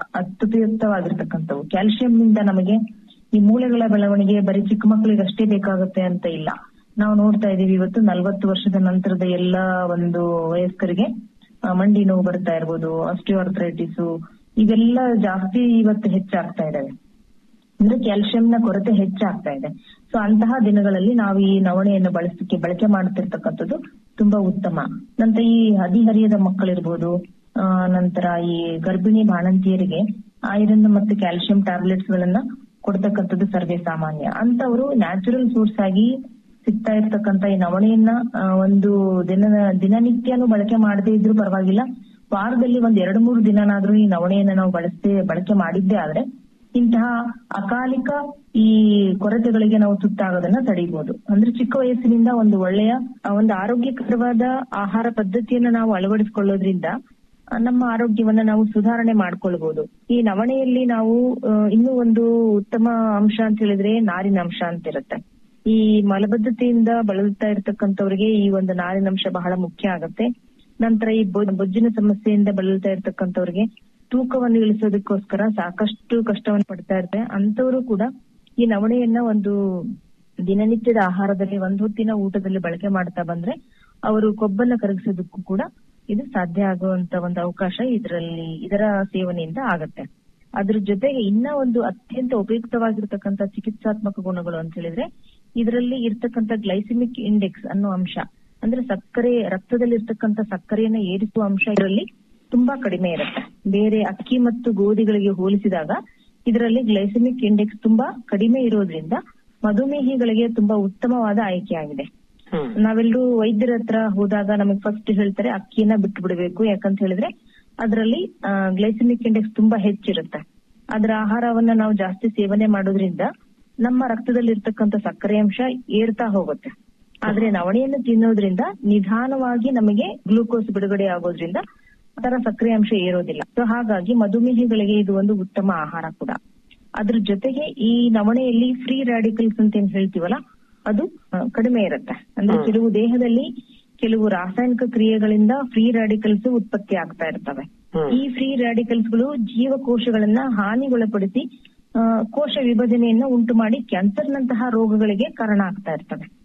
ಅತ್ಯುಪಯುಕ್ತವಾಗಿರ್ತಕ್ಕಂಥವು ಕ್ಯಾಲ್ಸಿಯಂನಿಂದ ನಮಗೆ ಈ ಮೂಳೆಗಳ ಬೆಳವಣಿಗೆ ಬರೀ ಚಿಕ್ಕ ಮಕ್ಕಳಿಗೆ ಅಷ್ಟೇ ಬೇಕಾಗುತ್ತೆ ಅಂತ ಇಲ್ಲ ನಾವು ನೋಡ್ತಾ ಇದೀವಿ ಇವತ್ತು ನಲವತ್ತು ವರ್ಷದ ನಂತರದ ಎಲ್ಲ ಒಂದು ವಯಸ್ಕರಿಗೆ ಆ, ಮಂಡಿ ನೋವು ಬರ್ತಾ ಇರ್ಬೋದು ಆಸ್ಟಿಯೋಆರ್ಥ್ರೈಟಿಸ್ ಇವೆಲ್ಲ ಜಾಸ್ತಿ ಇವತ್ತು ಹೆಚ್ಚಾಗ್ತಾ ಇದಾವೆ ಅಂದ್ರೆ ಕ್ಯಾಲ್ಸಿಯಂನ ಕೊರತೆ ಹೆಚ್ಚಾಗ್ತಾ ಇದೆ ಸೊ ಅಂತಹ ದಿನಗಳಲ್ಲಿ ನಾವು ಈ ನವಣೆಯನ್ನು ಬಳಸಲಿಕ್ಕೆ ಬಳಕೆ ಮಾಡ್ತಿರ್ತಕ್ಕಂಥದ್ದು ತುಂಬಾ ಉತ್ತಮ ನಂತರ ಈ ಹದಿಹರಿಯದ ಮಕ್ಕಳಿರ್ಬೋದು ಆ, ನಂತರ ಈ ಗರ್ಭಿಣಿ ಬಾಣಂತಿಯರಿಗೆ ಐರನ್ ಮತ್ತು ಕ್ಯಾಲ್ಸಿಯಂ ಟ್ಯಾಬ್ಲೆಟ್ಸ್ ಗಳನ್ನ ಕೊಡ್ತಕ್ಕಂಥದ್ದು ಸರ್ವೇ ಸಾಮಾನ್ಯ ಅಂತವರು ನ್ಯಾಚುರಲ್ ಸೋರ್ಸ್ ಆಗಿ ಸಿಗ್ತಾ ಇರ್ತಕ್ಕಂತ ಈ ನವಣೆಯನ್ನ ಆ, ಒಂದು ದಿನ ದಿನನಿತ್ಯನೂ ಬಳಕೆ ಮಾಡದೇ ಇದ್ರೂ ಪರವಾಗಿಲ್ಲ ವಾರದಲ್ಲಿ ಒಂದ್ ಎರಡ್ ಮೂರು ದಿನನಾದ್ರೂ ಈ ನವಣೆಯನ್ನ ನಾವು ಬಳಸದೆ ಬಳಕೆ ಮಾಡಿದ್ದೇ ಆದ್ರೆ ಇಂತಹ ಅಕಾಲಿಕ ಈ ಕೊರತೆಗಳಿಗೆ ನಾವು ತುತ್ತಾಗೋದನ್ನ ತಡೀಬಹುದು ಅಂದ್ರೆ ಚಿಕ್ಕ ವಯಸ್ಸಿನಿಂದ ಒಂದು ಒಳ್ಳೆಯ ಆ, ಒಂದು ಆರೋಗ್ಯಕರವಾದ ಆಹಾರ ಪದ್ಧತಿಯನ್ನ ನಾವು ಅಳವಡಿಸಿಕೊಳ್ಳೋದ್ರಿಂದ ಆ, ನಮ್ಮ ಆರೋಗ್ಯವನ್ನ ನಾವು ಸುಧಾರಣೆ ಮಾಡ್ಕೊಳ್ಬಹುದು ಈ ನವಣೆಯಲ್ಲಿ ನಾವು ಆ, ಇನ್ನೂ ಒಂದು ಉತ್ತಮ ಅಂಶ ಅಂತ ಹೇಳಿದ್ರೆ ನಾರಿನ ಅಂಶ ಅಂತ ಇರುತ್ತೆ ಈ ಮಲಬದ್ಧತೆಯಿಂದ ಬಳಲ್ತಾ ಇರ್ತಕ್ಕಂಥವ್ರಿಗೆ ಈ ಒಂದು ನಾರಿನಂಶ ಬಹಳ ಮುಖ್ಯ ಆಗತ್ತೆ ನಂತರ ಈ ಬೊ- ಬೊಜ್ಜಿನ ಸಮಸ್ಯೆಯಿಂದ ಬಳಲ್ತಾ ಇರ್ತಕ್ಕಂಥವ್ರಿಗೆ ತೂಕವನ್ನು ಇಳಿಸೋದಕ್ಕೋಸ್ಕರ ಸಾಕಷ್ಟು ಕಷ್ಟವನ್ನು ಪಡ್ತಾ ಇರ್ತಾರೆ ಅಂತವರು ಕೂಡ ಈ ನವಣೆಯನ್ನ ಒಂದು ದಿನನಿತ್ಯದ ಆಹಾರದಲ್ಲಿ ಒಂದು ಹೊತ್ತಿನ ಊಟದಲ್ಲಿ ಬಳಕೆ ಮಾಡ್ತಾ ಬಂದ್ರೆ ಅವರು ಕೊಬ್ಬನ್ನ ಕರಗಿಸೋದಕ್ಕೂ ಕೂಡ ಇದು ಸಾಧ್ಯ ಆಗುವಂತ ಒಂದು ಅವಕಾಶ ಇದರಲ್ಲಿ ಇದರ ಸೇವನೆಯಿಂದ ಆಗತ್ತೆ ಅದ್ರ ಜೊತೆಗೆ ಇನ್ನ ಒಂದು ಅತ್ಯಂತ ಉಪಯುಕ್ತವಾಗಿರ್ತಕ್ಕಂಥ ಚಿಕಿತ್ಸಾತ್ಮಕ ಗುಣಗಳು ಅಂತ ಹೇಳಿದ್ರೆ ಇದರಲ್ಲಿ ಇರ್ತಕ್ಕಂಥ ಗ್ಲೈಸಿಮಿಕ್ ಇಂಡೆಕ್ಸ್ ಅನ್ನೋ ಅಂಶ ಅಂದ್ರೆ ಸಕ್ಕರೆ ರಕ್ತದಲ್ಲಿ ಇರ್ತಕ್ಕಂಥ ಸಕ್ಕರೆಯನ್ನ ಏರಿಸುವ ಅಂಶ ಇದರಲ್ಲಿ ತುಂಬಾ ಕಡಿಮೆ ಇರುತ್ತೆ ಬೇರೆ ಅಕ್ಕಿ ಮತ್ತು ಗೋಧಿಗಳಿಗೆ ಹೋಲಿಸಿದಾಗ ಇದರಲ್ಲಿ ಗ್ಲೈಸಿಮಿಕ್ ಇಂಡೆಕ್ಸ್ ತುಂಬಾ ಕಡಿಮೆ ಇರೋದ್ರಿಂದ ಮಧುಮೇಹಿಗಳಿಗೆ ತುಂಬಾ ಉತ್ತಮವಾದ ಆಯ್ಕೆಯಾಗಿದೆ ನಾವೆಲ್ಲರೂ ವೈದ್ಯರ ಹತ್ರ ಹೋದಾಗ ನಮಗೆ ಫಸ್ಟ್ ಹೇಳ್ತಾರೆ ಅಕ್ಕಿಯನ್ನ ಬಿಟ್ಟು ಬಿಡಬೇಕು ಯಾಕಂತ ಹೇಳಿದ್ರೆ ಅದರಲ್ಲಿ ಗ್ಲೈಸಿಮಿಕ್ ಇಂಡೆಕ್ಸ್ ತುಂಬಾ ಹೆಚ್ಚಿರುತ್ತೆ ಅದರ ಆಹಾರವನ್ನ ನಾವು ಜಾಸ್ತಿ ಸೇವನೆ ಮಾಡೋದ್ರಿಂದ ನಮ್ಮ ರಕ್ತದಲ್ಲಿ ಇರ್ತಕ್ಕಂಥ ಸಕ್ಕರೆ ಅಂಶ ಏರ್ತಾ ಹೋಗುತ್ತೆ ಆದ್ರೆ ನವಣೆಯನ್ನು ತಿನ್ನೋದ್ರಿಂದ ನಿಧಾನವಾಗಿ ನಮಗೆ ಗ್ಲೂಕೋಸ್ ಬಿಡುಗಡೆ ಆಗೋದ್ರಿಂದ ಅದರ ಸಕ್ಕರೆ ಅಂಶ ಏರೋದಿಲ್ಲ ಸೊ ಹಾಗಾಗಿ ಮಧುಮೇಹಿಗಳಿಗೆ ಇದು ಒಂದು ಉತ್ತಮ ಆಹಾರ ಕೂಡ ಅದ್ರ ಜೊತೆಗೆ ಈ ನವಣೆಯಲ್ಲಿ ಫ್ರೀ ರ್ಯಾಡಿಕಲ್ಸ್ ಅಂತ ಏನ್ ಹೇಳ್ತೀವಲ್ಲ ಅದು ಆ, ಕಡಿಮೆ ಇರುತ್ತೆ ಅಂದ್ರೆ ಕೆಲವು ದೇಹದಲ್ಲಿ ಕೆಲವು ರಾಸಾಯನಿಕ ಕ್ರಿಯೆಗಳಿಂದ ಫ್ರೀ ರ್ಯಾಡಿಕಲ್ಸ್ ಉತ್ಪತ್ತಿ ಆಗ್ತಾ ಇರ್ತವೆ ಈ ಫ್ರೀ ರ್ಯಾಡಿಕಲ್ಸ್ ಗಳು ಜೀವಕೋಶಗಳನ್ನ ಹಾನಿಗೊಳಪಡಿಸಿ ಆ, ಕೋಶ ವಿಭಜನೆಯನ್ನ ಉಂಟು ಮಾಡಿ ಕ್ಯಾನ್ಸರ್ ನಂತಹ ರೋಗಗಳಿಗೆ ಕಾರಣ ಆಗ್ತಾ ಇರ್ತವೆ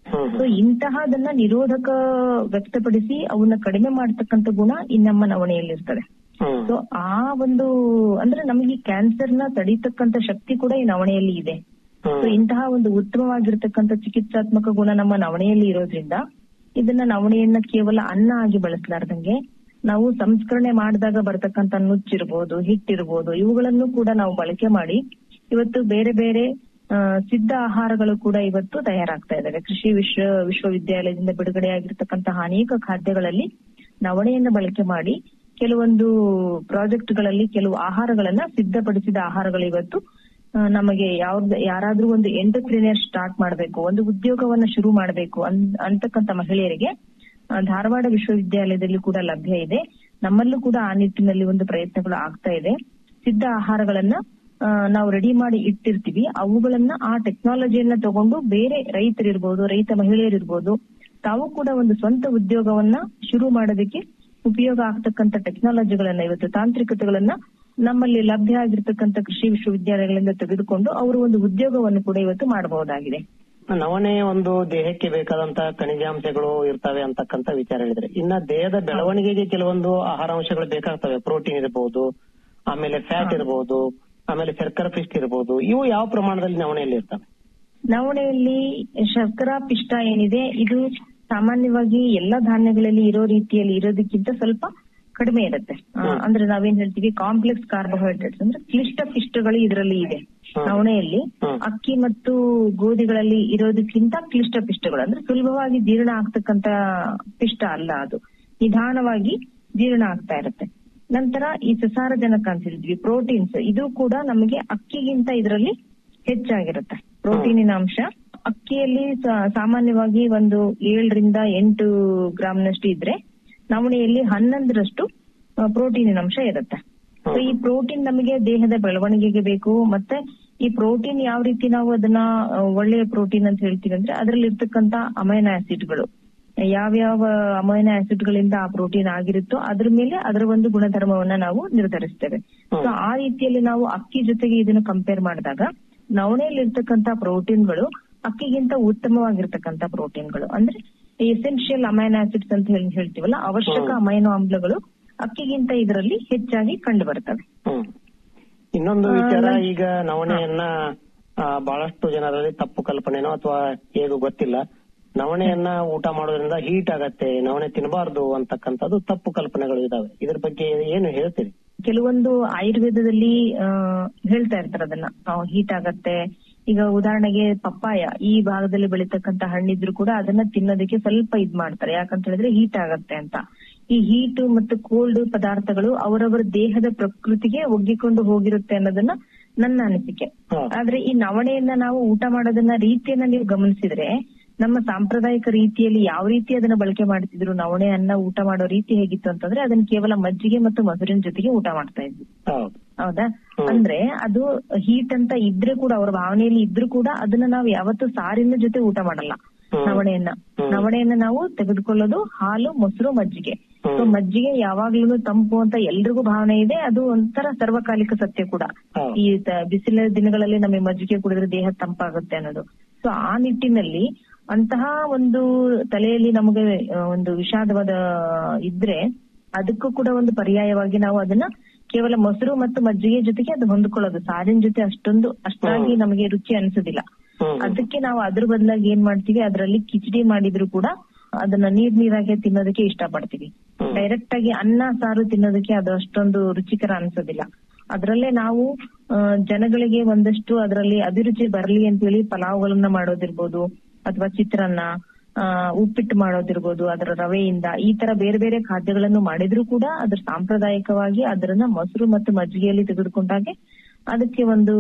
ಸೊ ಇಂತಹದನ್ನ ನಿರೋಧಕ ವ್ಯಕ್ತಪಡಿಸಿ ಅವನ್ನ ಕಡಿಮೆ ಮಾಡತಕ್ಕಂತ ಗುಣ ಈ ನಮ್ಮ ನವಣೆಯಲ್ಲಿರ್ತದೆ ಸೊ ಆ ಒಂದು ಅಂದ್ರೆ ನಮಗೆ ಕ್ಯಾನ್ಸರ್ ನ ತಡೀತಕ್ಕಂತ ಶಕ್ತಿ ಕೂಡ ಈ ನವಣೆಯಲ್ಲಿ ಇದೆ ಸೊ ಇಂತಹ ಒಂದು ಉತ್ತಮವಾಗಿರ್ತಕ್ಕಂಥ ಚಿಕಿತ್ಸಾತ್ಮಕ ಗುಣ ನಮ್ಮ ನವಣೆಯಲ್ಲಿ ಇರೋದ್ರಿಂದ ಇದನ್ನ ನವಣೆಯನ್ನ ಕೇವಲ ಅನ್ನ ಆಗಿ ಬಳಸಲಾರ್ದಂಗೆ ನಾವು ಸಂಸ್ಕರಣೆ ಮಾಡಿದಾಗ ಬರ್ತಕ್ಕಂತ ನುಚ್ಚಿರ್ಬೋದು ಹಿಟ್ಟಿರ್ಬೋದು ಇವುಗಳನ್ನು ಕೂಡ ನಾವು ಬಳಕೆ ಮಾಡಿ ಇವತ್ತು ಬೇರೆ ಬೇರೆ ಆ, ಸಿದ್ಧ ಆಹಾರಗಳು ಕೂಡ ಇವತ್ತು ತಯಾರಾಗ್ತಾ ಇದಾವೆ ಕೃಷಿ ವಿಶ್ವ ವಿಶ್ವವಿದ್ಯಾಲಯದಿಂದ ಬಿಡುಗಡೆಯಾಗಿರ್ತಕ್ಕಂತಹ ಅನೇಕ ಖಾದ್ಯಗಳಲ್ಲಿ ನವಣೆಯನ್ನ ಬಳಕೆ ಮಾಡಿ ಕೆಲವೊಂದು ಪ್ರಾಜೆಕ್ಟ್ಗಳಲ್ಲಿ ಕೆಲವು ಆಹಾರಗಳನ್ನ ಸಿದ್ಧಪಡಿಸಿದ ಆಹಾರಗಳು ಇವತ್ತು ಆ, ನಮಗೆ ಯಾವ್ದು ಯಾರಾದ್ರೂ ಒಂದು ಎಂಟರ್ಪ್ರಿನಿಯರ್ ಸ್ಟಾರ್ಟ್ ಮಾಡಬೇಕು ಒಂದು ಉದ್ಯೋಗವನ್ನ ಶುರು ಮಾಡಬೇಕು ಅಂತಕ್ಕಂತ ಮಹಿಳೆಯರಿಗೆ ಆ, ಧಾರವಾಡ ವಿಶ್ವವಿದ್ಯಾಲಯದಲ್ಲಿ ಕೂಡ ಲಭ್ಯ ಇದೆ ನಮ್ಮಲ್ಲೂ ಕೂಡ ಆ ನಿಟ್ಟಿನಲ್ಲಿ ಒಂದು ಪ್ರಯತ್ನಗಳು ಆಗ್ತಾ ಇದೆ ಸಿದ್ಧ ಆಹಾರಗಳನ್ನ ಆ, ನಾವು ರೆಡಿ ಮಾಡಿ ಇಟ್ಟಿರ್ತೀವಿ ಅವುಗಳನ್ನ ಆ ಟೆಕ್ನಾಲಜಿಯನ್ನ ತಗೊಂಡು ಬೇರೆ ರೈತರಿರ್ಬೋದು ರೈತ ಮಹಿಳೆಯರಿರ್ಬೋದು ತಾವು ಕೂಡ ಒಂದು ಸ್ವಂತ ಉದ್ಯೋಗವನ್ನ ಶುರು ಮಾಡೋದಕ್ಕೆ ಉಪಯೋಗ ಆಗ್ತಕ್ಕಂತ ಟೆಕ್ನಾಲಜಿಗಳನ್ನ ಇವತ್ತು ತಾಂತ್ರಿಕತೆಗಳನ್ನ ನಮ್ಮಲ್ಲಿ ಲಭ್ಯ ಆಗಿರ್ತಕ್ಕಂಥ ಕೃಷಿ ವಿಶ್ವವಿದ್ಯಾಲಯಗಳಿಂದ ತೆಗೆದುಕೊಂಡು ಅವರು ಒಂದು ಉದ್ಯೋಗವನ್ನು ಕೂಡ ಇವತ್ತು ಮಾಡಬಹುದಾಗಿದೆ ನವಣೆ ಒಂದು ದೇಹಕ್ಕೆ ಬೇಕಾದಂತ ಖನಿಜಾಂಶಗಳು ಇರ್ತವೆ ಅಂತಕ್ಕಂತ ವಿಚಾರ ಹೇಳಿದ್ರೆ ಇನ್ನ ದೇಹದ ಬೆಳವಣಿಗೆಗೆ ಕೆಲವೊಂದು ಆಹಾರಾಂಶಗಳು ಬೇಕಾಗ್ತವೆ ಪ್ರೋಟೀನ್ ಇರಬಹುದು ಆಮೇಲೆ ಫ್ಯಾಟ್ ಇರಬಹುದು ಆಮೇಲೆ ಶರ್ಕರ ಪಿಷ್ಟ ಇರಬಹುದು ಇವು ಯಾವ ಪ್ರಮಾಣದಲ್ಲಿ ನವಣೆಯಲ್ಲಿ ಇರ್ತವೆ ನವಣೆಯಲ್ಲಿ ಶರ್ಕರಾ ಪಿಷ್ಟ ಏನಿದೆ ಇದು ಸಾಮಾನ್ಯವಾಗಿ ಎಲ್ಲಾ ಧಾನ್ಯಗಳಲ್ಲಿ ಇರೋ ರೀತಿಯಲ್ಲಿ ಇರೋದಕ್ಕಿಂತ ಸ್ವಲ್ಪ ಕಡಿಮೆ ಇರುತ್ತೆ ಆ, ಅಂದ್ರೆ ನಾವೇನ್ ಹೇಳ್ತೀವಿ ಕಾಂಪ್ಲೆಕ್ಸ್ ಕಾರ್ಬೋಹೈಡ್ರೇಟ್ಸ್ ಅಂದ್ರೆ ಕ್ಲಿಷ್ಟ ಪಿಷ್ಟಗಳು ಇದರಲ್ಲಿ ಇದೆ ನವಣೆಯಲ್ಲಿ ಅಕ್ಕಿ ಮತ್ತು ಗೋಧಿಗಳಲ್ಲಿ ಇರೋದಕ್ಕಿಂತ ಕ್ಲಿಷ್ಟ ಪಿಷ್ಟಗಳು ಅಂದ್ರೆ ಸುಲಭವಾಗಿ ಜೀರ್ಣ ಆಗ್ತಕ್ಕಂತ ಪಿಷ್ಟ ಅಲ್ಲ ಅದು ನಿಧಾನವಾಗಿ ಜೀರ್ಣ ಆಗ್ತಾ ಇರುತ್ತೆ ನಂತರ ಈ ಸಸಾರಜನಕ ಅಂತ ಹೇಳಿದ್ವಿ ಪ್ರೋಟೀನ್ಸ್ ಇದು ಕೂಡ ನಮಗೆ ಅಕ್ಕಿಗಿಂತ ಇದರಲ್ಲಿ ಹೆಚ್ಚಾಗಿರುತ್ತೆ ಪ್ರೋಟೀನಿನ ಅಂಶ ಅಕ್ಕಿಯಲ್ಲಿ ಸಾ- ಸಾಮಾನ್ಯವಾಗಿ ಒಂದು ಏಳರಿಂದ ಎಂಟು ಗ್ರಾಮ್ನಷ್ಟು ಇದ್ರೆ ನವಣೆಯಲ್ಲಿ ಹನ್ನೊಂದರಷ್ಟು ಆ, ಪ್ರೋಟೀನಿನ ಅಂಶ ಇರುತ್ತೆ ಸೊ ಈ ಪ್ರೋಟೀನ್ ನಮಗೆ ದೇಹದ ಬೆಳವಣಿಗೆಗೆ ಬೇಕು ಮತ್ತೆ ಈ ಪ್ರೋಟೀನ್ ಯಾವ ರೀತಿ ನಾವು ಅದನ್ನ ಆ, ಒಳ್ಳೆಯ ಪ್ರೋಟೀನ್ ಅಂತ ಹೇಳ್ತೀವಿ ಅಂದ್ರೆ ಅದರಲ್ಲಿ ಇರ್ತಕ್ಕಂತ ಅಮೈನೋ ಆಸಿಡ್ಗಳು ಯಾವ್ಯಾವ ಅಮೈನೋ ಆಸಿಡ್ಗಳಿಂದ ಆ ಪ್ರೋಟೀನ್ ಆಗಿರುತ್ತೋ ಅದ್ರ ಮೇಲೆ ಅದರ ಒಂದು ಗುಣಧರ್ಮವನ್ನ ನಾವು ನಿರ್ಧರಿಸ್ತೇವೆ ಸೊ ಆ ರೀತಿಯಲ್ಲಿ ನಾವು ಅಕ್ಕಿ ಜೊತೆಗೆ ಇದನ್ನ ಕಂಪೇರ್ ಮಾಡಿದಾಗ ನವಣೆಯಲ್ಲಿ ಇರ್ತಕ್ಕಂತ ಪ್ರೋಟೀನ್ಗಳು ಅಕ್ಕಿಗಿಂತ ಉತ್ತಮವಾಗಿರ್ತಕ್ಕಂತ ಪ್ರೋಟೀನ್ಗಳು ಅಂದ್ರೆ ಎಸೆನ್ಷಿಯಲ್ ಅಮೈನೋ ಆಸಿಡ್ಸ್ ಅಂತ ಹೇಳಿ ಹೇಳ್ತೀವಲ್ಲ ಅವಶ್ಯಕ ಅಮೈನೋ ಆಮ್ಲಗಳು ಅಕ್ಕಿಗಿಂತ ಇದರಲ್ಲಿ ಹೆಚ್ಚಾಗಿ ಕಂಡು ಬರ್ತವೆ ಹ್ಮ್ ಇನ್ನೊಂದು ವಿಚಾರ ಈಗ ನವಣೆಯನ್ನ ಆ, ಬಹಳಷ್ಟು ಜನರಲ್ಲಿ ತಪ್ಪು ಕಲ್ಪನೆನೋ ಅಥವಾ ಹೇಗೋ ಗೊತ್ತಿಲ್ಲ ನವಣೆಯನ್ನ ಊಟ ಮಾಡೋದ್ರಿಂದ ಹೀಟ್ ಆಗತ್ತೆ ನವಣೆ ತಿನ್ನಬಾರ್ದು ಅಂತಕ್ಕಂಥದ್ದು ತಪ್ಪು ಕಲ್ಪನೆಗಳು ಇದಾವೆ ಇದ್ರ ಬಗ್ಗೆ ಏನು ಹೇಳ್ತೀರಿ ಕೆಲವೊಂದು ಆಯುರ್ವೇದದಲ್ಲಿ ಆ, ಹೇಳ್ತಾ ಇರ್ತಾರೆ ಅದನ್ನ ಹೀಟ್ ಆಗತ್ತೆ ಈಗ ಉದಾಹರಣೆಗೆ ಪಪ್ಪಾಯ ಈ ಭಾಗದಲ್ಲಿ ಬೆಳೀತಕ್ಕಂತ ಹಣ್ಣಿದ್ರು ಕೂಡ ಅದನ್ನ ತಿನ್ನೋದಕ್ಕೆ ಸ್ವಲ್ಪ ಇದ್ ಮಾಡ್ತಾರೆ ಯಾಕಂತ ಹೇಳಿದ್ರೆ ಹೀಟ್ ಆಗತ್ತೆ ಅಂತ ಈ ಹೀಟ್ ಮತ್ತು ಕೋಲ್ಡ್ ಪದಾರ್ಥಗಳು ಅವರವರ ದೇಹದ ಪ್ರಕೃತಿಗೆ ಒಗ್ಗಿಕೊಂಡು ಹೋಗಿರುತ್ತೆ ಅನ್ನೋದನ್ನ ನನ್ನ ಅನಿಸಿಕೆ ಆದ್ರೆ ಈ ನವಣೆಯನ್ನ ನಾವು ಊಟ ಮಾಡೋದನ್ನ ರೀತಿಯನ್ನ ನೀವು ಗಮನಿಸಿದ್ರೆ ನಮ್ಮ ಸಾಂಪ್ರದಾಯಿಕ ರೀತಿಯಲ್ಲಿ ಯಾವ ರೀತಿ ಅದನ್ನ ಬಳಕೆ ಮಾಡ್ತಿದ್ರು ನವಣೆ ಅನ್ನ ಊಟ ಮಾಡೋ ರೀತಿ ಹೇಗಿತ್ತು ಅಂತಂದ್ರೆ ಅದನ್ನ ಕೇವಲ ಮಜ್ಜಿಗೆ ಮತ್ತು ಮೊಸರಿನ ಜೊತೆಗೆ ಊಟ ಮಾಡ್ತಾ ಇದ್ವಿ ಹೌದು ಹೌದಾ ಅಂದ್ರೆ ಅದು ಹೀಟ್ ಅಂತ ಇದ್ರೆ ಕೂಡ ಅವ್ರ ಭಾವನೆಯಲ್ಲಿ ಇದ್ರೂ ಕೂಡ ಅದನ್ನ ನಾವು ಯಾವತ್ತೂ ಸಾರಿನ ಜೊತೆ ಊಟ ಮಾಡಲ್ಲ ನವಣೆಯನ್ನ ನವಣೆಯನ್ನ ನಾವು ತೆಗೆದುಕೊಳ್ಳೋದು ಹಾಲು ಮೊಸರು ಮಜ್ಜಿಗೆ ಸೊ ಮಜ್ಜಿಗೆ ಯಾವಾಗ್ಲೂ ತಂಪು ಅಂತ ಎಲ್ರಿಗೂ ಭಾವನೆ ಇದೆ ಅದು ಒಂಥರ ಸರ್ವಕಾಲಿಕ ಸತ್ಯ ಕೂಡ ಈ ತ- ಬಿಸಿಲ ದಿನಗಳಲ್ಲಿ ನಮಗೆ ಮಜ್ಜಿಗೆ ಕುಡಿದ್ರೆ ದೇಹ ತಂಪಾಗುತ್ತೆ ಅನ್ನೋದು ಸೊ ಆ ನಿಟ್ಟಿನಲ್ಲಿ ಅಂತಹ ಒಂದು ತಲೆಯಲ್ಲಿ ನಮಗೆ ಆ, ಒಂದು ವಿಷಾದವಾದ ಇದ್ರೆ ಅದಕ್ಕೂ ಕೂಡ ಒಂದು ಪರ್ಯಾಯವಾಗಿ ನಾವು ಅದನ್ನ ಕೇವಲ ಮೊಸರು ಮತ್ತು ಮಜ್ಜಿಗೆ ಜೊತೆಗೆ ಅದು ಹೊಂದ್ಕೊಳ್ಳೋದು ಸಾರಿನ ಜೊತೆ ಅಷ್ಟೊಂದು ಅಷ್ಟಾಗಿ ನಮಗೆ ರುಚಿ ಅನ್ಸೋದಿಲ್ಲ ಅದಕ್ಕೆ ನಾವು ಅದ್ರ ಬದಲಾಗಿ ಏನ್ ಮಾಡ್ತೀವಿ ಅದರಲ್ಲಿ ಕಿಚಡಿ ಮಾಡಿದ್ರು ಕೂಡ ಅದನ್ನ ನೀರ್ ನೀರಾಗೆ ತಿನ್ನೋದಕ್ಕೆ ಇಷ್ಟಪಡ್ತೀವಿ ಡೈರೆಕ್ಟ್ ಆಗಿ ಅನ್ನ ಸಾರು ತಿನ್ನೋದಕ್ಕೆ ಅದು ಅಷ್ಟೊಂದು ರುಚಿಕರ ಅನ್ಸೋದಿಲ್ಲ ಅದ್ರಲ್ಲೇ ನಾವು ಆ, ಜನಗಳಿಗೆ ಒಂದಷ್ಟು ಅದರಲ್ಲಿ ಅಭಿರುಚಿ ಬರ್ಲಿ ಅಂತ ಹೇಳಿ ಪಲಾವ್ಗಳನ್ನ ಮಾಡೋದಿರ್ಬೋದು ಅಥವಾ ಚಿತ್ರಾನ್ನ ಆ, ಉಪ್ಪಿಟ್ಟು ಮಾಡೋದಿರ್ಬೋದು ಅದರ ರವೆಯಿಂದ ಈ ತರ ಬೇರೆ ಬೇರೆ ಖಾದ್ಯಗಳನ್ನು ಮಾಡಿದ್ರು ಕೂಡ ಅದ್ರ ಸಾಂಪ್ರದಾಯಿಕವಾಗಿ ಅದನ್ನ ಮೊಸರು ಮತ್ತು ಮಜ್ಜಿಗೆಯಲ್ಲಿ ತೆಗೆದುಕೊಂಡಾಗೆ ಅದಕ್ಕೆ ಒಂದು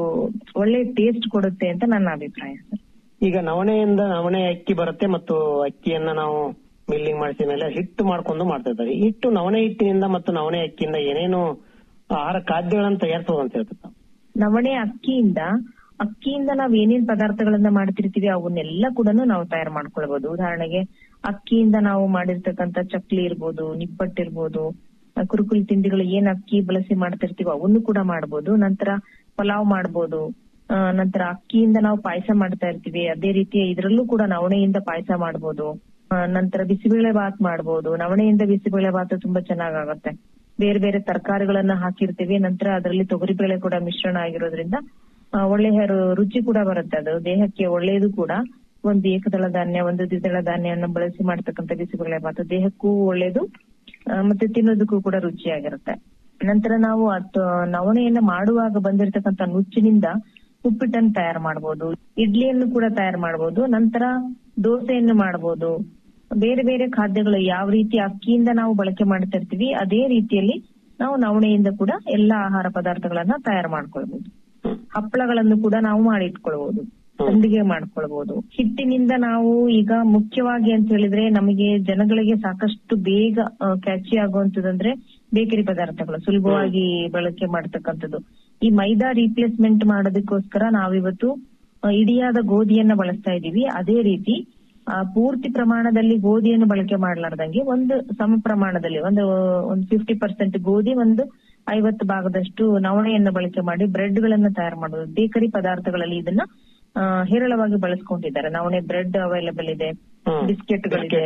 ಒಳ್ಳೆ ಟೇಸ್ಟ್ ಕೊಡುತ್ತೆ ಅಂತ ನನ್ನ ಅಭಿಪ್ರಾಯ ಸರ್ ಈಗ ನವಣೆಯಿಂದ ನವಣೆ ಅಕ್ಕಿ ಬರುತ್ತೆ ಮತ್ತು ಅಕ್ಕಿಯನ್ನ ನಾವು ಮಿಲ್ಲಿಂಗ್ ಮಾಡಿಸಿದ ಮೇಲೆ ಹಿಟ್ಟು ಮಾಡ್ಕೊಂಡು ಮಾಡ್ತಾ ಇದ್ದಾರೆ ಈ ಹಿಟ್ಟು ನವಣೆ ಹಿಟ್ಟಿನಿಂದ ಮತ್ತು ನವಣೆ ಅಕ್ಕಿಯಿಂದ ಏನೇನು ಆಹಾರ ಖಾದ್ಯಗಳನ್ನ ತಯಾರಿಸಬಹುದು ಅಂತ ಹೇಳ್ತಾರೆ ತಾವು. ನವಣೆ ಅಕ್ಕಿಯಿಂದ ಅಕ್ಕಿಯಿಂದ ನಾವ್ ಏನೇನ್ ಪದಾರ್ಥಗಳನ್ನ ಮಾಡ್ತಿರ್ತೀವಿ ಅವನ್ನೆಲ್ಲ ಕೂಡ ನಾವು ತಯಾರು ಮಾಡ್ಕೊಳ್ಬಹುದು ಉದಾಹರಣೆಗೆ ಅಕ್ಕಿಯಿಂದ ನಾವು ಮಾಡಿರ್ತಕ್ಕಂತ ಚಕ್ಲಿ ಇರ್ಬೋದು ನಿಪ್ಪಟ್ಟಿರ್ಬೋದು ಆ, ಕುರುಕುಲು ತಿಂಡಿಗಳು ಏನ್ ಅಕ್ಕಿ ಬಳಸಿ ಮಾಡ್ತಿರ್ತೀವೋ ಅವನ್ನು ಕೂಡ ಮಾಡ್ಬೋದು ನಂತರ ಪಲಾವ್ ಮಾಡ್ಬೋದು ಆ, ನಂತರ ಅಕ್ಕಿಯಿಂದ ನಾವು ಪಾಯಸ ಮಾಡ್ತಾ ಇರ್ತೀವಿ ಅದೇ ರೀತಿ ಇದರಲ್ಲೂ ಕೂಡ ನವಣೆಯಿಂದ ಪಾಯಸ ಮಾಡ್ಬೋದು ಆ, ನಂತರ ಬಿಸಿಬೇಳೆ ಬಾತ್ ಮಾಡ್ಬೋದು ನವಣೆಯಿಂದ ಬಿಸಿಬೇಳೆ ಬಾತ್ ತುಂಬಾ ಚೆನ್ನಾಗಾಗತ್ತೆ ಬೇರೆ ಬೇರೆ ತರಕಾರಿಗಳನ್ನ ಹಾಕಿರ್ತೀವಿ ನಂತರ ಅದರಲ್ಲಿ ತೊಗರಿಬೇಳೆ ಕೂಡ ಮಿಶ್ರಣ ಆಗಿರೋದ್ರಿಂದ ಆ, ಒಳ್ಳೆಯ ರು- ರುಚಿ ಕೂಡ ಬರುತ್ತೆ ಅದು ದೇಹಕ್ಕೆ ಒಳ್ಳೆಯದು ಕೂಡ ಒಂದು ಏಕದಳ ಧಾನ್ಯ ಒಂದು ದ್ವಿದಳ ಧಾನ್ಯವನ್ನು ಬಳಸಿ ಮಾಡ್ತಕ್ಕಂಥ ಬಿಸಿಬೇಳೆ ಬಾತ್ ದೇಹಕ್ಕೂ ಒಳ್ಳೇದು ಆ, ಮತ್ತೆ ತಿನ್ನೋದಕ್ಕೂ ಕೂಡ ರುಚಿಯಾಗಿರುತ್ತೆ ನಂತರ ನಾವು ಅತ್ ನವಣೆಯನ್ನ ಮಾಡುವಾಗ ಬಂದಿರತಕ್ಕಂತ ನುಚ್ಚಿನಿಂದ ಉಪ್ಪಿಟ್ಟನ್ನು ತಯಾರು ಮಾಡಬಹುದು ಇಡ್ಲಿಯನ್ನು ಕೂಡ ತಯಾರು ಮಾಡಬಹುದು ನಂತರ ದೋಸೆಯನ್ನು ಮಾಡಬಹುದು ಬೇರೆ ಬೇರೆ ಖಾದ್ಯಗಳು ಯಾವ ರೀತಿ ಅಕ್ಕಿಯಿಂದ ನಾವು ಬಳಕೆ ಮಾಡ್ತಾ ಇರ್ತೀವಿ ಅದೇ ರೀತಿಯಲ್ಲಿ ನಾವು ನವಣೆಯಿಂದ ಕೂಡ ಎಲ್ಲಾ ಆಹಾರ ಪದಾರ್ಥಗಳನ್ನ ತಯಾರು ಮಾಡ್ಕೊಳ್ಬಹುದು ಹಪ್ಪಳಗಳನ್ನು ಕೂಡ ನಾವು ಮಾಡಿ ಇಟ್ಕೊಳ್ಬಹುದು ಸಂಡಿಗೆ ಮಾಡ್ಕೊಳ್ಬಹುದು ಹಿಟ್ಟಿನಿಂದ ನಾವು ಈಗ ಮುಖ್ಯವಾಗಿ ಅಂತ ಹೇಳಿದ್ರೆ ನಮಗೆ ಜನಗಳಿಗೆ ಸಾಕಷ್ಟು ಬೇಗ ಕ್ಯಾಚಿ ಆಗುವಂತದಂದ್ರೆ ಬೇಕರಿ ಪದಾರ್ಥಗಳು ಸುಲಭವಾಗಿ ಬಳಕೆ ಮಾಡ್ತಕ್ಕಂಥದ್ದು ಈ ಮೈದಾ ರೀಪ್ಲೇಸ್ಮೆಂಟ್ ಮಾಡೋದಕ್ಕೋಸ್ಕರ ನಾವಿವತ್ತು ಆ, ಇಡಿಯಾದ ಗೋಧಿಯನ್ನ ಬಳಸ್ತಾ ಇದೀವಿ ಅದೇ ರೀತಿ ಆ, ಪೂರ್ತಿ ಪ್ರಮಾಣದಲ್ಲಿ ಗೋಧಿಯನ್ನು ಬಳಕೆ ಮಾಡ್ಲಾರ್ದಂಗೆ ಒಂದು ಸಮ ಪ್ರಮಾಣದಲ್ಲಿ ಒಂದು ಒಂದು ಫಿಫ್ಟಿ ಪರ್ಸೆಂಟ್ ಗೋಧಿ ಒಂದು ಐವತ್ತು ಭಾಗದಷ್ಟು ನವಣೆಯನ್ನು ಬಳಕೆ ಮಾಡಿ ಬ್ರೆಡ್ ಗಳನ್ನ ತಯಾರು ಮಾಡೋದು ಬೇಕರಿ ಪದಾರ್ಥಗಳಲ್ಲಿ ಇದನ್ನ ಆ, ಹೇರಳವಾಗಿ ಬಳಸ್ಕೊಂಡಿದ್ದಾರೆ ನವಣೆ ಬ್ರೆಡ್ ಅವೈಲಬಲ್ ಇದೆ ಬಿಸ್ಕೆಟ್ಗಳಿದೆ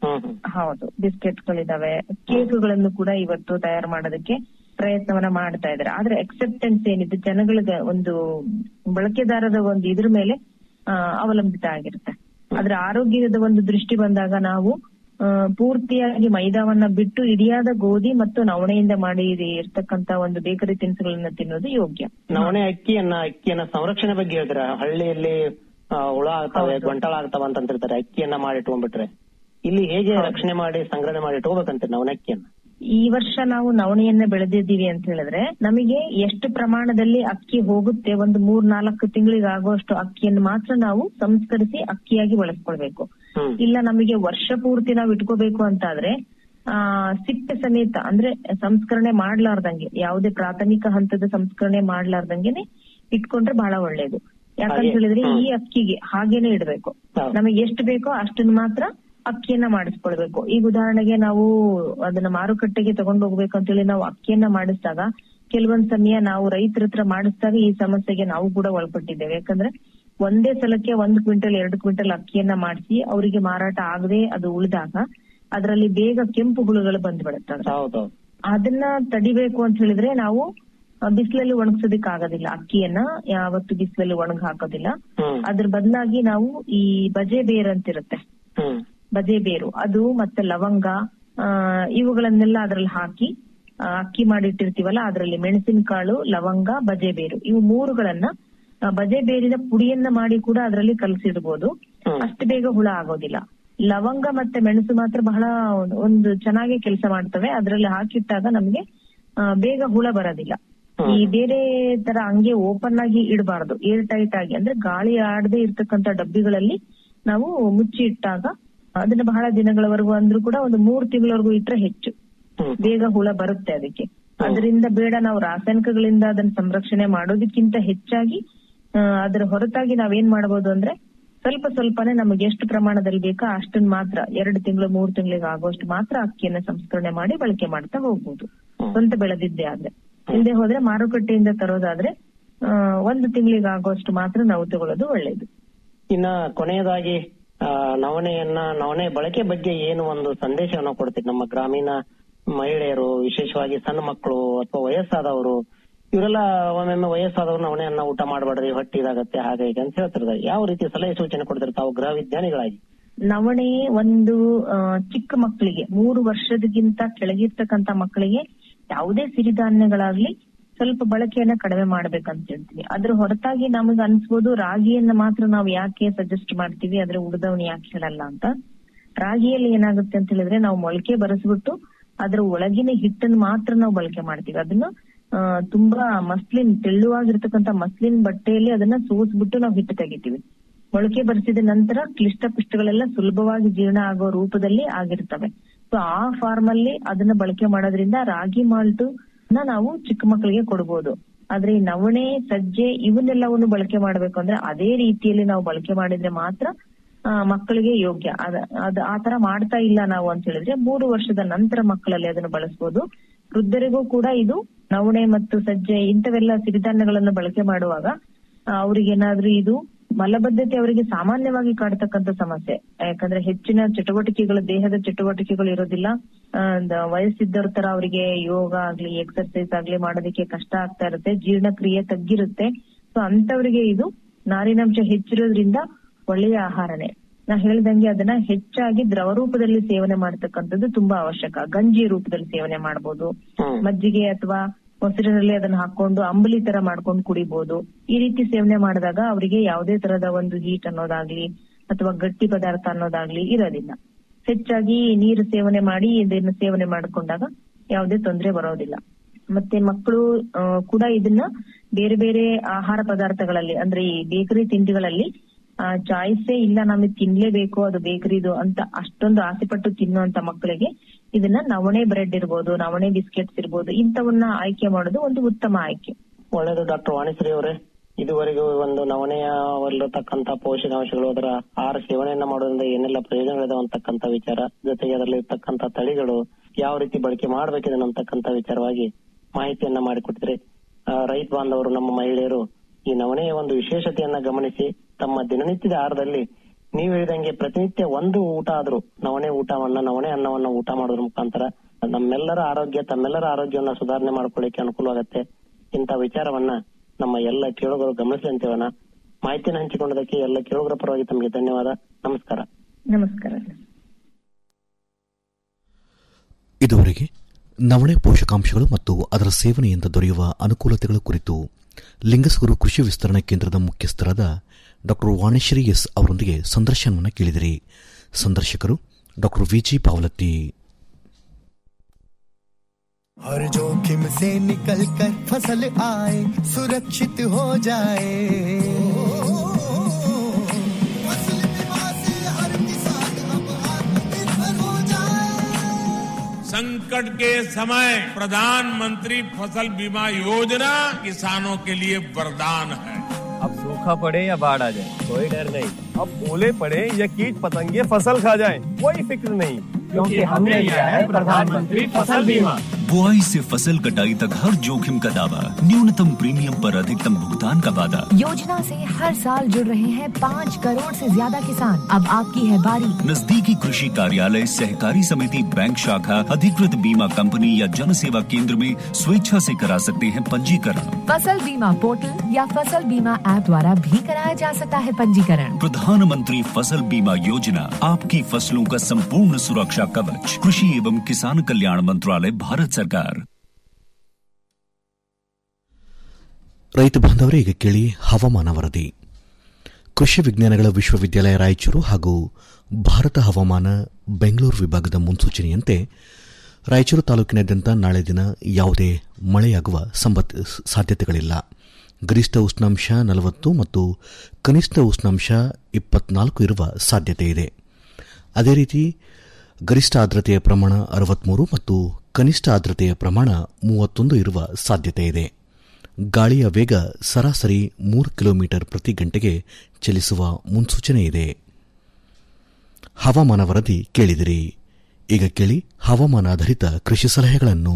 ಹೌದು ಬಿಸ್ಕೆಟ್ಗಳಿದಾವೆ ಕೇಕ್ಗಳನ್ನು ಕೂಡ ಇವತ್ತು ತಯಾರು ಮಾಡೋದಕ್ಕೆ ಪ್ರಯತ್ನವನ್ನ ಮಾಡ್ತಾ ಇದ್ದಾರೆ ಆದ್ರೆ ಅಕ್ಸೆಪ್ಟೆನ್ಸ್ ಏನಿದೆ ಜನಗಳಿಗೆ ಒಂದು ಬಳಕೆದಾರರ ಒಂದು ಇದ್ರ ಮೇಲೆ ಆ, ಅವಲಂಬಿತ ಆಗಿರುತ್ತೆ ಆದ್ರೆ ಆರೋಗ್ಯದ ಒಂದು ದೃಷ್ಟಿ ಬಂದಾಗ ನಾವು ಆ, ಪೂರ್ತಿಯಾಗಿ ಮೈದಾವನ್ನ ಬಿಟ್ಟು ಇಡಿಯಾದ ಗೋಧಿ ಮತ್ತು ನವಣೆಯಿಂದ ಮಾಡಿ ಇರ್ತಕ್ಕಂತ ಒಂದು ಬೇಕರಿ ತಿನಿಸುಗಳನ್ನ ತಿನ್ನೋದು ಯೋಗ್ಯ ನವಣೆ ಅಕ್ಕಿಯನ್ನ ಅಕ್ಕಿಯನ್ನ ಸಂರಕ್ಷಣೆ ಬಗ್ಗೆ ಹೇಳಿದ್ರ ಹಳ್ಳಿಯಲ್ಲಿ ಆ, ಹುಳ ಆಗ್ತವೆ ಗೊಂಟಾಳ ಆಗ್ತಾವ ಅಂತಂತಿರ್ತಾರೆ ಅಕ್ಕಿಯನ್ನ ಮಾಡಿ ಇಟ್ಕೊಂಡ್ಬಿಟ್ರೆ ಇಲ್ಲಿ ಹೇಗೆ ರಕ್ಷಣೆ ಮಾಡಿ ಸಂಗ್ರಹಣೆ ಮಾಡಿ ಇಟ್ಕೋಬೇಕಂತ ನವಣೆ ಅಕ್ಕಿಯನ್ನ ಈ ವರ್ಷ ನಾವು ನವಣೆಯನ್ನ ಬೆಳೆದಿದ್ದೀವಿ ಅಂತ ಹೇಳಿದ್ರೆ ನಮಗೆ ಎಷ್ಟು ಪ್ರಮಾಣದಲ್ಲಿ ಅಕ್ಕಿ ಹೋಗುತ್ತೆ ಒಂದು ಮೂರ್ ನಾಲ್ಕು ತಿಂಗಳಿಗೆ ಆಗುವಷ್ಟು ಅಕ್ಕಿಯನ್ನು ಮಾತ್ರ ನಾವು ಸಂಸ್ಕರಿಸಿ ಅಕ್ಕಿಯಾಗಿ ಬಳಸ್ಕೊಳ್ಬೇಕು ಇಲ್ಲ ನಮಗೆ ವರ್ಷ ಪೂರ್ತಿ ನಾವು ಇಟ್ಕೋಬೇಕು ಅಂತಾದ್ರೆ ಆ ಸಿಪ್ಪೆ ಸಮೇತ ಅಂದ್ರೆ ಸಂಸ್ಕರಣೆ ಮಾಡ್ಲಾರ್ದಂಗೆ ಯಾವುದೇ ಪ್ರಾಥಮಿಕ ಹಂತದ ಸಂಸ್ಕರಣೆ ಮಾಡ್ಲಾರ್ದಂಗೆನೆ ಇಟ್ಕೊಂಡ್ರೆ ಬಹಳ ಒಳ್ಳೇದು ಯಾಕಂತ ಹಾಗೆ, ಹೇಳಿದ್ರೆ ಹ್ಮ್. ಈ ಅಕ್ಕಿಗೆ ಹಾಗೇನೆ ಇಡ್ಬೇಕು ಹೌದು. ನಮಗೆ ಎಷ್ಟು ಬೇಕೋ ಅಷ್ಟನ್ನ ಮಾತ್ರ ಅಕ್ಕಿಯನ್ನ ಮಾಡಿಸ್ಕೊಳ್ಬೇಕು ಈಗ ಉದಾಹರಣೆಗೆ ನಾವು ಅದನ್ನ ಮಾರುಕಟ್ಟೆಗೆ ತಗೊಂಡು ಹೋಗ್ಬೇಕು ಅಂತೇಳಿ ನಾವು ಅಕ್ಕಿಯನ್ನ ಮಾಡಿಸಿದಾಗ ಕೆಲವೊಂದ್ ಸಮಯ ನಾವು ರೈತರ ಹತ್ರ ಮಾಡಿಸಿದಾಗ ಈ ಸಮಸ್ಯೆಗೆ ನಾವು ಕೂಡ ಒಳಪಟ್ಟಿದ್ದೇವೆ ಯಾಕಂದ್ರೆ ಒಂದೇ ಸಲಕ್ಕೆ ಒಂದ್ ಕ್ವಿಂಟಲ್ ಎರಡು ಕ್ವಿಂಟಲ್ ಅಕ್ಕಿಯನ್ನ ಮಾಡಿಸಿ ಅವರಿಗೆ ಮಾರಾಟ ಆಗದೆ ಅದು ಉಳಿದಾಗ ಅದರಲ್ಲಿ ಬೇಗ ಕೆಂಪು ಹುಳುಗಳು ಬಂದ್ಬಿಡುತ್ತೆ ಅದ್ರಲ್ಲಿ. ಹೌದೌದು ಅದನ್ನ ತಡಿಬೇಕು ಅಂತ ಹೇಳಿದ್ರೆ ನಾವು ಆ, ಬಿಸಿಲಲ್ಲಿ ಒಣಗ್ಸೋದಿಕ್ ಆಗೋದಿಲ್ಲ ಅಕ್ಕಿಯನ್ನ ಯಾವತ್ತು ಬಿಸಿಲಲ್ಲಿ ಒಣಗ್ ಹಾಕೋದಿಲ್ಲ ಹ್ಮ್ ಅದ್ರ ಬದಲಾಗಿ ನಾವು ಈ ಬಜೆ ಬೇರ್ ಅಂತಿರುತ್ತೆ ಹ್ಮ್ ಬಜೆ ಬೇರು ಅದು ಮತ್ತೆ ಲವಂಗ ಆ, ಇವುಗಳನ್ನೆಲ್ಲ ಅದ್ರಲ್ಲಿ ಹಾಕಿ ಆ, ಅಕ್ಕಿ ಮಾಡಿಟ್ಟಿರ್ತೀವಲ್ಲ ಅದರಲ್ಲಿ ಮೆಣಸಿನಕಾಳು ಲವಂಗ ಬಜೆ ಬೇರು ಇವು ಮೂರುಗಳನ್ನ ಆ, ಬಜೆ ಬೇರಿನ ಪುಡಿಯನ್ನ ಮಾಡಿ ಕೂಡ ಅದರಲ್ಲಿ ಕಲಸಿಡ್ಬೋದು ಹ್ಮ್. ಅಷ್ಟು ಬೇಗ ಹುಳ ಆಗೋದಿಲ್ಲ ಲವಂಗ ಮತ್ತೆ ಮೆಣಸು ಮಾತ್ರ ಬಹಳ ಒಂದು ಚೆನ್ನಾಗಿ ಕೆಲಸ ಮಾಡ್ತವೆ ಅದರಲ್ಲಿ ಹಾಕಿಟ್ಟಾಗ ನಮ್ಗೆ ಆ, ಬೇಗ ಹುಳ ಬರೋದಿಲ್ಲ ಈ ಬೇರೆ ತರ ಹಂಗೆ ಓಪನ್ ಆಗಿ ಇಡಬಾರ್ದು ಏರ್ ಟೈಟ್ ಆಗಿ ಅಂದ್ರೆ ಗಾಳಿ ಆಡದೆ ಇರ್ತಕ್ಕಂತ ಡಬ್ಬಿಗಳಲ್ಲಿ ನಾವು ಮುಚ್ಚಿ ಇಟ್ಟಾಗ ಅದನ್ನ ಬಹಳ ದಿನಗಳವರೆಗೂ ಅಂದ್ರೂ ಕೂಡ ಒಂದು ಮೂರ್ ತಿಂಗಳವರೆಗೂ ಇಟ್ರೆ ಹೆಚ್ಚು ಹ್ಮ್. ಬೇಗ ಹುಳ ಬರುತ್ತೆ ಅದಕ್ಕೆ ಅದರಿಂದ ಬೇಡ ನಾವು ರಾಸಾಯನಿಕಗಳಿಂದ ಅದನ್ನ ಸಂರಕ್ಷಣೆ ಮಾಡೋದಕ್ಕಿಂತ ಹೆಚ್ಚಾಗಿ ಆ, ಅದರ ಹೊರತಾಗಿ ನಾವೇನ್ ಮಾಡಬಹುದು ಅಂದ್ರೆ ಸ್ವಲ್ಪ ಸ್ವಲ್ಪನೇ ನಮಗೆ ಎಷ್ಟು ಪ್ರಮಾಣದಲ್ಲಿ ಬೇಕೋ ಅಷ್ಟನ್ನ ಮಾತ್ರ ಎರಡು ತಿಂಗಳು ಮೂರು ತಿಂಗಳಿಗೆ ಆಗುವಷ್ಟು ಮಾತ್ರ ಅಕ್ಕಿಯನ್ನ ಸಂಸ್ಕರಣೆ ಮಾಡಿ ಬಳಕೆ ಮಾಡ್ತಾ ಹೋಗ್ಬೋದು ಸ್ವಂತ ಬೆಳೆದಿದ್ದೆ ಆದ್ರೆ ಇಲ್ಲದೆ ಹೋದ್ರೆ ಮಾರುಕಟ್ಟೆಯಿಂದ ತರೋದಾದ್ರೆ ಆ, ಒಂದು ತಿಂಗಳಿಗೆ ಆಗುವಷ್ಟು ಮಾತ್ರ ನಾವು ತಗೊಳ್ಳೋದು ಒಳ್ಳೇದು ಇನ್ನ ಕೊನೆಯದಾಗಿ ಆ, ನವಣೆಯನ್ನ ನವಣೆ ಬಳಕೆ ಬಗ್ಗೆ ಏನು ಒಂದು ಸಂದೇಶವನ್ನು ಕೊಡ್ತೀರಿ ನಮ್ಮ ಗ್ರಾಮೀಣ ಮಹಿಳೆಯರು ವಿಶೇಷವಾಗಿ ಸಣ್ಣ ಮಕ್ಕಳು ಅಥವಾ ವಯಸ್ಸಾದವರು ಇವರೆಲ್ಲ ಒಮ್ಮೊಮ್ಮೆ ವಯಸ್ಸಾದವರು ನವಣೆಯನ್ನ ಊಟ ಮಾಡಬೇಡ್ರಿ ಹೊಟ್ಟೆ ಇದಾಗತ್ತೆ ಹಾಗೆ ಹೀಗೆ ಅಂತ ಹೇಳ್ತಿರ್ತಾರೆ ಯಾವ ರೀತಿ ಸಲಹೆ ಸೂಚನೆ ಕೊಡ್ತಾರೆ ತಾವು ಗೃಹ ವಿಜ್ಞಾನಿಗಳಾಗಿ ನವಣೆ ಒಂದು ಆ, ಚಿಕ್ಕ ಮಕ್ಕಳಿಗೆ ಮೂರು ವರ್ಷದಗಿಂತ ಕೆಳಗಿರ್ತಕ್ಕಂತ ಮಕ್ಕಳಿಗೆ ಯಾವುದೇ ಸಿರಿಧಾನ್ಯಗಳಾಗ್ಲಿ ಸ್ವಲ್ಪ ಬಳಕೆಯನ್ನ ಕಡಿಮೆ ಮಾಡ್ಬೇಕಂತ ಹೇಳ್ತೀವಿ ಅದ್ರ ಹೊರತಾಗಿ ನಮಗೆ ಅನ್ಸ್ಬೋದು ರಾಗಿಯನ್ನ ಮಾತ್ರ ನಾವು ಯಾಕೆ ಸಜೆಸ್ಟ್ ಮಾಡ್ತೀವಿ ಅದ್ರ ಉಳಿದವನ್ ಯಾಕೆ ಹೇಳಲ್ಲ ಅಂತ ರಾಗಿಯಲ್ಲಿ ಏನಾಗುತ್ತೆ ಅಂತ ಹೇಳಿದ್ರೆ ನಾವು ಮೊಳಕೆ ಬರೆಸ್ಬಿಟ್ಟು ಅದ್ರ ಒಳಗಿನ ಹಿಟ್ಟನ್ನು ಮಾತ್ರ ನಾವು ಬಳಕೆ ಮಾಡ್ತೀವಿ ಅದನ್ನ ಆ, ತುಂಬಾ ಮಸ್ಲಿನ್ ತೆಳ್ಳುವಾಗಿರ್ತಕ್ಕಂತ ಮಸ್ಲಿನ್ ಬಟ್ಟೆಯಲ್ಲಿ ಅದನ್ನ ಸೋಸ್ಬಿಟ್ಟು ನಾವು ಹಿಟ್ಟು ತೆಗಿತೀವಿ ಮೊಳಕೆ ಬರೆಸಿದ ನಂತರ ಕ್ಲಿಷ್ಟ ಪಿಷ್ಟಗಳೆಲ್ಲ ಸುಲಭವಾಗಿ ಜೀರ್ಣ ಆಗೋ ರೂಪದಲ್ಲಿ ಆಗಿರ್ತವೆ ಸೊ ಆ ಫಾರ್ಮ್ ಅಲ್ಲಿ ಅದನ್ನ ಬಳಕೆ ಮಾಡೋದ್ರಿಂದ ರಾಗಿ ಮಾಲ್ಟು ನಾವು ಚಿಕ್ಕ ಮಕ್ಕಳಿಗೆ ಕೊಡ್ಬೋದು ಆದ್ರೆ ಈ ನವಣೆ ಸಜ್ಜೆ ಇವನ್ನೆಲ್ಲವನ್ನು ಬಳಕೆ ಮಾಡ್ಬೇಕು ಅಂದ್ರೆ ಅದೇ ರೀತಿಯಲ್ಲಿ ನಾವು ಬಳಕೆ ಮಾಡಿದ್ರೆ ಮಾತ್ರ ಆ, ಮಕ್ಕಳಿಗೆ ಯೋಗ್ಯ ಅದ ಅದ ಆ ತರ ಮಾಡ್ತಾ ಇಲ್ಲ ನಾವು ಅಂತ ಹೇಳಿದ್ರೆ ಮೂರು ವರ್ಷದ ನಂತರ ಮಕ್ಕಳಲ್ಲಿ ಅದನ್ನು ಬಳಸಬಹುದು ವೃದ್ಧರಿಗೂ ಕೂಡ ಇದು ನವಣೆ ಮತ್ತು ಸಜ್ಜೆ ಇಂಥವೆಲ್ಲ ಸಿರಿಧಾನ್ಯಗಳನ್ನು ಬಳಕೆ ಮಾಡುವಾಗ ಅವ್ರಿಗೇನಾದ್ರೂ ಇದು ಮಲಬದ್ಧತೆ ಅವರಿಗೆ ಸಾಮಾನ್ಯವಾಗಿ ಕಾಡ್ತಕ್ಕಂಥ ಸಮಸ್ಯೆ ಯಾಕಂದ್ರೆ ಹೆಚ್ಚಿನ ಚಟುವಟಿಕೆಗಳು ದೇಹದ ಚಟುವಟಿಕೆಗಳು ಇರೋದಿಲ್ಲ ಆ, ದ- ವಯಸ್ಸಿದ್ದವ್ರ ತರ ಅವರಿಗೆ ಯೋಗ ಆಗ್ಲಿ ಎಕ್ಸರ್ಸೈಸ್ ಆಗ್ಲಿ ಮಾಡೋದಕ್ಕೆ ಕಷ್ಟ ಆಗ್ತಾ ಇರುತ್ತೆ ಜೀರ್ಣಕ್ರಿಯೆ ತಗ್ಗಿರುತ್ತೆ ಸೊ ಅಂತವರಿಗೆ ಇದು ನಾರಿನಾಂಶ ಹೆಚ್ಚಿರೋದ್ರಿಂದ ಒಳ್ಳೆಯ ಆಹಾರನೇ ನಾ ಹೇಳ್ದಂಗೆ ಅದನ್ನ ಹೆಚ್ಚಾಗಿ ದ್ರವ ರೂಪದಲ್ಲಿ ಸೇವನೆ ಮಾಡ್ತಕ್ಕಂಥದ್ದು ತುಂಬಾ ಅವಶ್ಯಕ ಗಂಜಿ ರೂಪದಲ್ಲಿ ಸೇವನೆ ಮಾಡಬಹುದು ಮಜ್ಜಿಗೆ ಅಥವಾ ಮೊಸರಿನಲ್ಲಿ ಅದನ್ನ ಹಾಕೊಂಡು ಅಂಬಲಿ ತರ ಮಾಡ್ಕೊಂಡು ಕುಡಿಬಹುದು ಈ ರೀತಿ ಸೇವನೆ ಮಾಡಿದಾಗ ಅವರಿಗೆ ಯಾವುದೇ ತರದ ಒಂದು ಹೀಟ್ ಅನ್ನೋದಾಗ್ಲಿ ಅಥವಾ ಗಟ್ಟಿ ಪದಾರ್ಥ ಅನ್ನೋದಾಗ್ಲಿ ಇರೋದಿಲ್ಲ ಹೆಚ್ಚಾಗಿ ನೀರು ಸೇವನೆ ಮಾಡಿ ಇದನ್ನ ಸೇವನೆ ಮಾಡಿಕೊಂಡಾಗ ಯಾವುದೇ ತೊಂದರೆ ಬರೋದಿಲ್ಲ ಮತ್ತೆ ಮಕ್ಕಳು ಆ, ಕೂಡ ಇದನ್ನ ಬೇರೆ ಬೇರೆ ಆಹಾರ ಪದಾರ್ಥಗಳಲ್ಲಿ ಅಂದ್ರೆ ಈ ಬೇಕರಿ ತಿಂಡಿಗಳಲ್ಲಿ ಚಾಯ್ಸೇ ಇಲ್ಲ ನಮಗೆ ತಿನ್ಲೇಬೇಕು ಅದು ಬೇಕರಿದು ಅಂತ ಅಷ್ಟೊಂದು ಆಸೆಪಟ್ಟು ತಿನ್ನುವಂತ ಮಕ್ಕಳಿಗೆ ಇದನ್ನ ನವಣೆ ಬ್ರೆಡ್ ಇರ್ಬೋದು ನವಣೆ ಬಿಸ್ಕೆಟ್ಸ್ ಇರ್ಬೋದು ಇಂಥವನ್ನ ಆಯ್ಕೆ ಮಾಡೋದು ಒಂದು ಉತ್ತಮ ಆಯ್ಕೆ ಒಳ್ಳೇದು ಡಾಕ್ಟರ್ ವಾಣಿಶ್ರೀ ಅವರೇ ಇದುವರೆಗೂ ಒಂದು ನವಣೆಯಲ್ಲಿರತಕ್ಕಂತ ಪೋಷಕಾಂಶಗಳು ಅದರ ಆಹಾರ ಸೇವನೆಯನ್ನ ಮಾಡೋದ್ರಿಂದ ಏನೆಲ್ಲ ಪ್ರಯೋಜನಗಳಿದಾವೆ ಅಂತಕ್ಕಂತ ವಿಚಾರ ಜೊತೆಗೆ ಅದರಲ್ಲಿ ಇರ್ತಕ್ಕಂತ ತಳಿಗಳು ಯಾವ ರೀತಿ ಬಳಕೆ ಮಾಡ್ಬೇಕಿದೆ ಅಂತಕ್ಕಂತ ವಿಚಾರವಾಗಿ ಮಾಹಿತಿಯನ್ನ ಮಾಡಿಕೊಟ್ಟಿದ್ರಿ ಆ, ರೈತ ಬಾಂಧವರು ನಮ್ಮ ಮಹಿಳೆಯರು ಈ ನವಣೆಯ ಒಂದು ವಿಶೇಷತೆಯನ್ನ ಗಮನಿಸಿ ತಮ್ಮ ದಿನನಿತ್ಯದ ಆಹಾರದಲ್ಲಿ ನೀವು ಹೇಳಿದಂಗೆ ಪ್ರತಿನಿತ್ಯ ಒಂದು ಊಟ ಆದ್ರೂ ನವಣೆ ಊಟವನ್ನ ನವಣೆ ಅನ್ನವನ್ನ ಊಟ ಮಾಡೋದ್ರ ಮುಖಾಂತರ ನಮ್ಮೆಲ್ಲರ ಆರೋಗ್ಯ ತಮ್ಮೆಲ್ಲರ ಆರೋಗ್ಯವನ್ನ ಸುಧಾರಣೆ ಮಾಡ್ಕೊಳ್ಳಿಕ್ಕೆ ಅನುಕೂಲವಾಗತ್ತೆ ಇಂಥ ವಿಚಾರವನ್ನ ನಮ್ಮ ಎಲ್ಲ ಕೇಳುಗರು ಗಮನಿಸಲಿ ಅಂತೇವನ ಮಾಹಿತಿಯನ್ನು ಹಂಚಿಕೊಂಡದಕ್ಕೆ ಎಲ್ಲ ಕೇಳುಗರ ಪರವಾಗಿ ತಮಗೆ ಧನ್ಯವಾದ ನಮಸ್ಕಾರ ನಮಸ್ಕಾರ ಇದುವರೆಗೆ ನವಣೆ ಪೋಷಕಾಂಶಗಳು ಮತ್ತು ಅದರ ಸೇವನೆಯಿಂದ ದೊರೆಯುವ ಅನುಕೂಲತೆಗಳ ಕುರಿತು ಲಿಂಗಸೂರು ಕೃಷಿ ವಿಸ್ತರಣಾ ಕೇಂದ್ರದ ಮುಖ್ಯಸ್ಥರಾದ ಡಾ ವಾಣಿಶ್ರೀ ಎಸ್ ಅವರೊಂದಿಗೆ ಸಂದರ್ಶನವನ್ನು ಕೇಳಿದಿರಿ ಸಂದರ್ಶಕರು ಡಾ ವಿಜಿ ಪಾವಲತ್ತಿ हर जोखिम से निकल कर फसल आए सुरक्षित हो जाए फसल बीमा से हर किसान अब आत्मनिर्भर हो जाए संकट के समय प्रधानमंत्री फसल बीमा योजना किसानों के लिए वरदान है अब सूखा पड़े या बाढ़ आ जाए कोई डर नहीं अब ओले पड़े या कीट पतंगे फसल खा जाए कोई फिक्र नहीं क्योंकि हमने लिया है प्रधानमंत्री फसल बीमा बुआई से फसल कटाई तक हर जोखिम का दावा न्यूनतम प्रीमियम पर अधिकतम भुगतान का वादा योजना से हर साल जुड़ रहे हैं पाँच करोड़ से ज्यादा किसान अब आपकी है बारी नजदीकी कृषि कार्यालय सहकारी समिति बैंक शाखा अधिकृत बीमा कंपनी या जन सेवा केंद्र में स्वेच्छा से करा सकते हैं पंजीकरण फसल बीमा पोर्टल या फसल बीमा ऐप द्वारा भी कराया जा सकता है पंजीकरण प्रधानमंत्री फसल बीमा योजना आपकी फसलों का संपूर्ण सुरक्षा कवच कृषि एवं किसान कल्याण मंत्रालय भारत सरकार ರೈತ ಬಾಂಧವರೇ ಈಗ ಕೇಳಿ ಹವಾಮಾನ ವರದಿ ಕೃಷಿ ವಿಜ್ಞಾನಗಳ ವಿಶ್ವವಿದ್ಯಾಲಯ ರಾಯಚೂರು ಹಾಗೂ ಭಾರತ ಹವಾಮಾನ ಬೆಂಗಳೂರು ವಿಭಾಗದ ಮುನ್ಸೂಚನೆಯಂತೆ ರಾಯಚೂರು ತಾಲೂಕಿನಾದ್ಯಂತ ನಾಳೆ ದಿನ ಯಾವುದೇ ಮಳೆಯಾಗುವ ಸಂಬತ್ ಸಾಧ್ಯತೆಗಳಿಲ್ಲ ಗರಿಷ್ಠ ಉಷ್ಣಾಂಶ ನಲವತ್ತು ಮತ್ತು ಕನಿಷ್ಠ ಉಷ್ಣಾಂಶ ಇಪ್ಪತ್ನಾಲ್ಕು ಇರುವ ಸಾಧ್ಯತೆ ಇದೆ ಅದೇ ರೀತಿ ಗರಿಷ್ಠ ಆರ್ದ್ರತೆಯ ಪ್ರಮಾಣ ಅರವತ್ಮೂರು ಮತ್ತು ಕನಿಷ್ಠ ಆರ್ದ್ರತೆಯ ಪ್ರಮಾಣ ಮೂವತ್ತೊಂದು ಇರುವ ಸಾಧ್ಯತೆ ಇದೆ ಗಾಳಿಯ ವೇಗ ಸರಾಸರಿ ಮೂರು ಕಿಲೋಮೀಟರ್ ಪ್ರತಿ ಗಂಟೆಗೆ ಚಲಿಸುವ ಮುನ್ಸೂಚನೆ ಇದೆ ಹವಾಮಾನ ವರದಿ ಕೇಳಿದಿರಿ ಈಗ ಕೇಳಿ ಹವಾಮಾನ ಆಧಾರಿತ ಕೃಷಿ ಸಲಹೆಗಳನ್ನು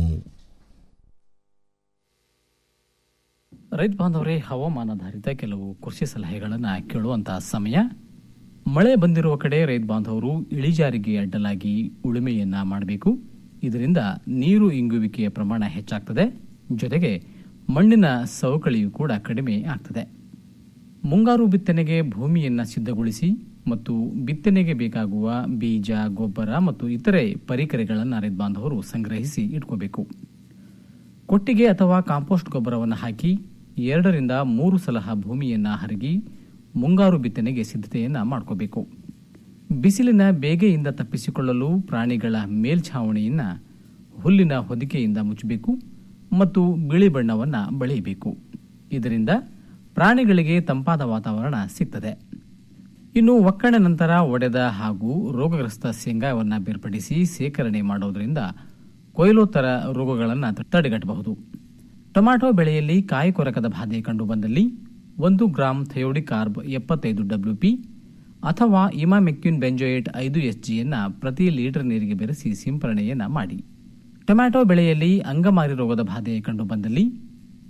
ರೈತ ಬಾಂಧವರೇ ಹವಾಮಾನಾಧಾರಿತ ಕೆಲವು ಕೃಷಿ ಸಲಹೆಗಳನ್ನು ಕೇಳುವಂತಹ ಸಮಯ ಮಳೆ ಬಂದಿರುವ ಕಡೆ ರೈತ ಬಾಂಧವರು ಇಳಿಜಾರಿಗೆ ಅಡ್ಡಲಾಗಿ ಉಳುಮೆಯನ್ನ ಮಾಡಬೇಕು ಇದರಿಂದ ನೀರು ಇಂಗುವಿಕೆಯ ಪ್ರಮಾಣ ಹೆಚ್ಚಾಗ್ತದೆ ಜೊತೆಗೆ ಮಣ್ಣಿನ ಸವಕಳಿಯು ಕೂಡ ಕಡಿಮೆ ಆಗ್ತದೆ ಮುಂಗಾರು ಬಿತ್ತನೆಗೆ ಭೂಮಿಯನ್ನು ಸಿದ್ಧಗೊಳಿಸಿ ಮತ್ತು ಬಿತ್ತನೆಗೆ ಬೇಕಾಗುವ ಬೀಜ ಗೊಬ್ಬರ ಮತ್ತು ಇತರೆ ಪರಿಕರಗಳನ್ನು ರೈತ ಬಾಂಧವರು ಸಂಗ್ರಹಿಸಿ ಇಟ್ಕೋಬೇಕು ಕೊಟ್ಟಿಗೆ ಅಥವಾ ಕಾಂಪೋಸ್ಟ್ ಗೊಬ್ಬರವನ್ನು ಹಾಕಿ ಎರಡರಿಂದ ಮೂರು ಸಲ ಭೂಮಿಯನ್ನು ಹರಗಿ ಮುಂಗಾರು ಬಿತ್ತನೆಗೆ ಸಿದ್ಧತೆಯನ್ನು ಮಾಡ್ಕೋಬೇಕು ಬಿಸಿಲಿನ ಬೇಗೆಯಿಂದ ತಪ್ಪಿಸಿಕೊಳ್ಳಲು ಪ್ರಾಣಿಗಳ ಮೇಲ್ಛಾವಣಿಯನ್ನು ಹುಲ್ಲಿನ ಹೊದಿಕೆಯಿಂದ ಮುಚ್ಚಬೇಕು ಮತ್ತು ಬಿಳಿ ಬಣ್ಣವನ್ನು ಬಳಿಯಬೇಕು ಇದರಿಂದ ಪ್ರಾಣಿಗಳಿಗೆ ತಂಪಾದ ವಾತಾವರಣ ಸಿಗ್ತದೆ ಇನ್ನು ಒಕ್ಕಣೆ ನಂತರ ಒಡೆದ ಹಾಗೂ ರೋಗಗ್ರಸ್ತ ಶೇಂಗಾವನ್ನು ಬೇರ್ಪಡಿಸಿ ಸೇಕರಣೆ ಮಾಡೋದರಿಂದ ಕೊಯ್ಲೋತ್ತರ ರೋಗಗಳನ್ನು ತಡೆಗಟ್ಟಬಹುದು ಟೊಮ್ಯಾಟೊ ಬೆಳೆಯಲ್ಲಿ ಕಾಯಿ ಕೊರಕದ ಬಾಧೆ ಕಂಡುಬಂದಲ್ಲಿ ಒಂದು ಗ್ರಾಂ ಥಯೋಡಿಕಾರ್ಬ್ ಎಪ್ಪತ್ತೈದು ಡಬ್ಲ್ಯೂಪಿ ಅಥವಾ ಇಮಾಮೆಕ್ಯೂನ್ ಬೆಂಜೋಯೇಟ್ ಐದು ಎಸ್ಜಿಯನ್ನು ಪ್ರತಿ ಲೀಟರ್ ನೀರಿಗೆ ಬೆರೆಸಿ ಸಿಂಪರಣೆಯನ್ನು ಮಾಡಿ ಟೊಮ್ಯಾಟೊ ಬೆಳೆಯಲ್ಲಿ ಅಂಗಮಾರಿ ರೋಗದ ಬಾಧೆ ಕಂಡುಬಂದಲ್ಲಿ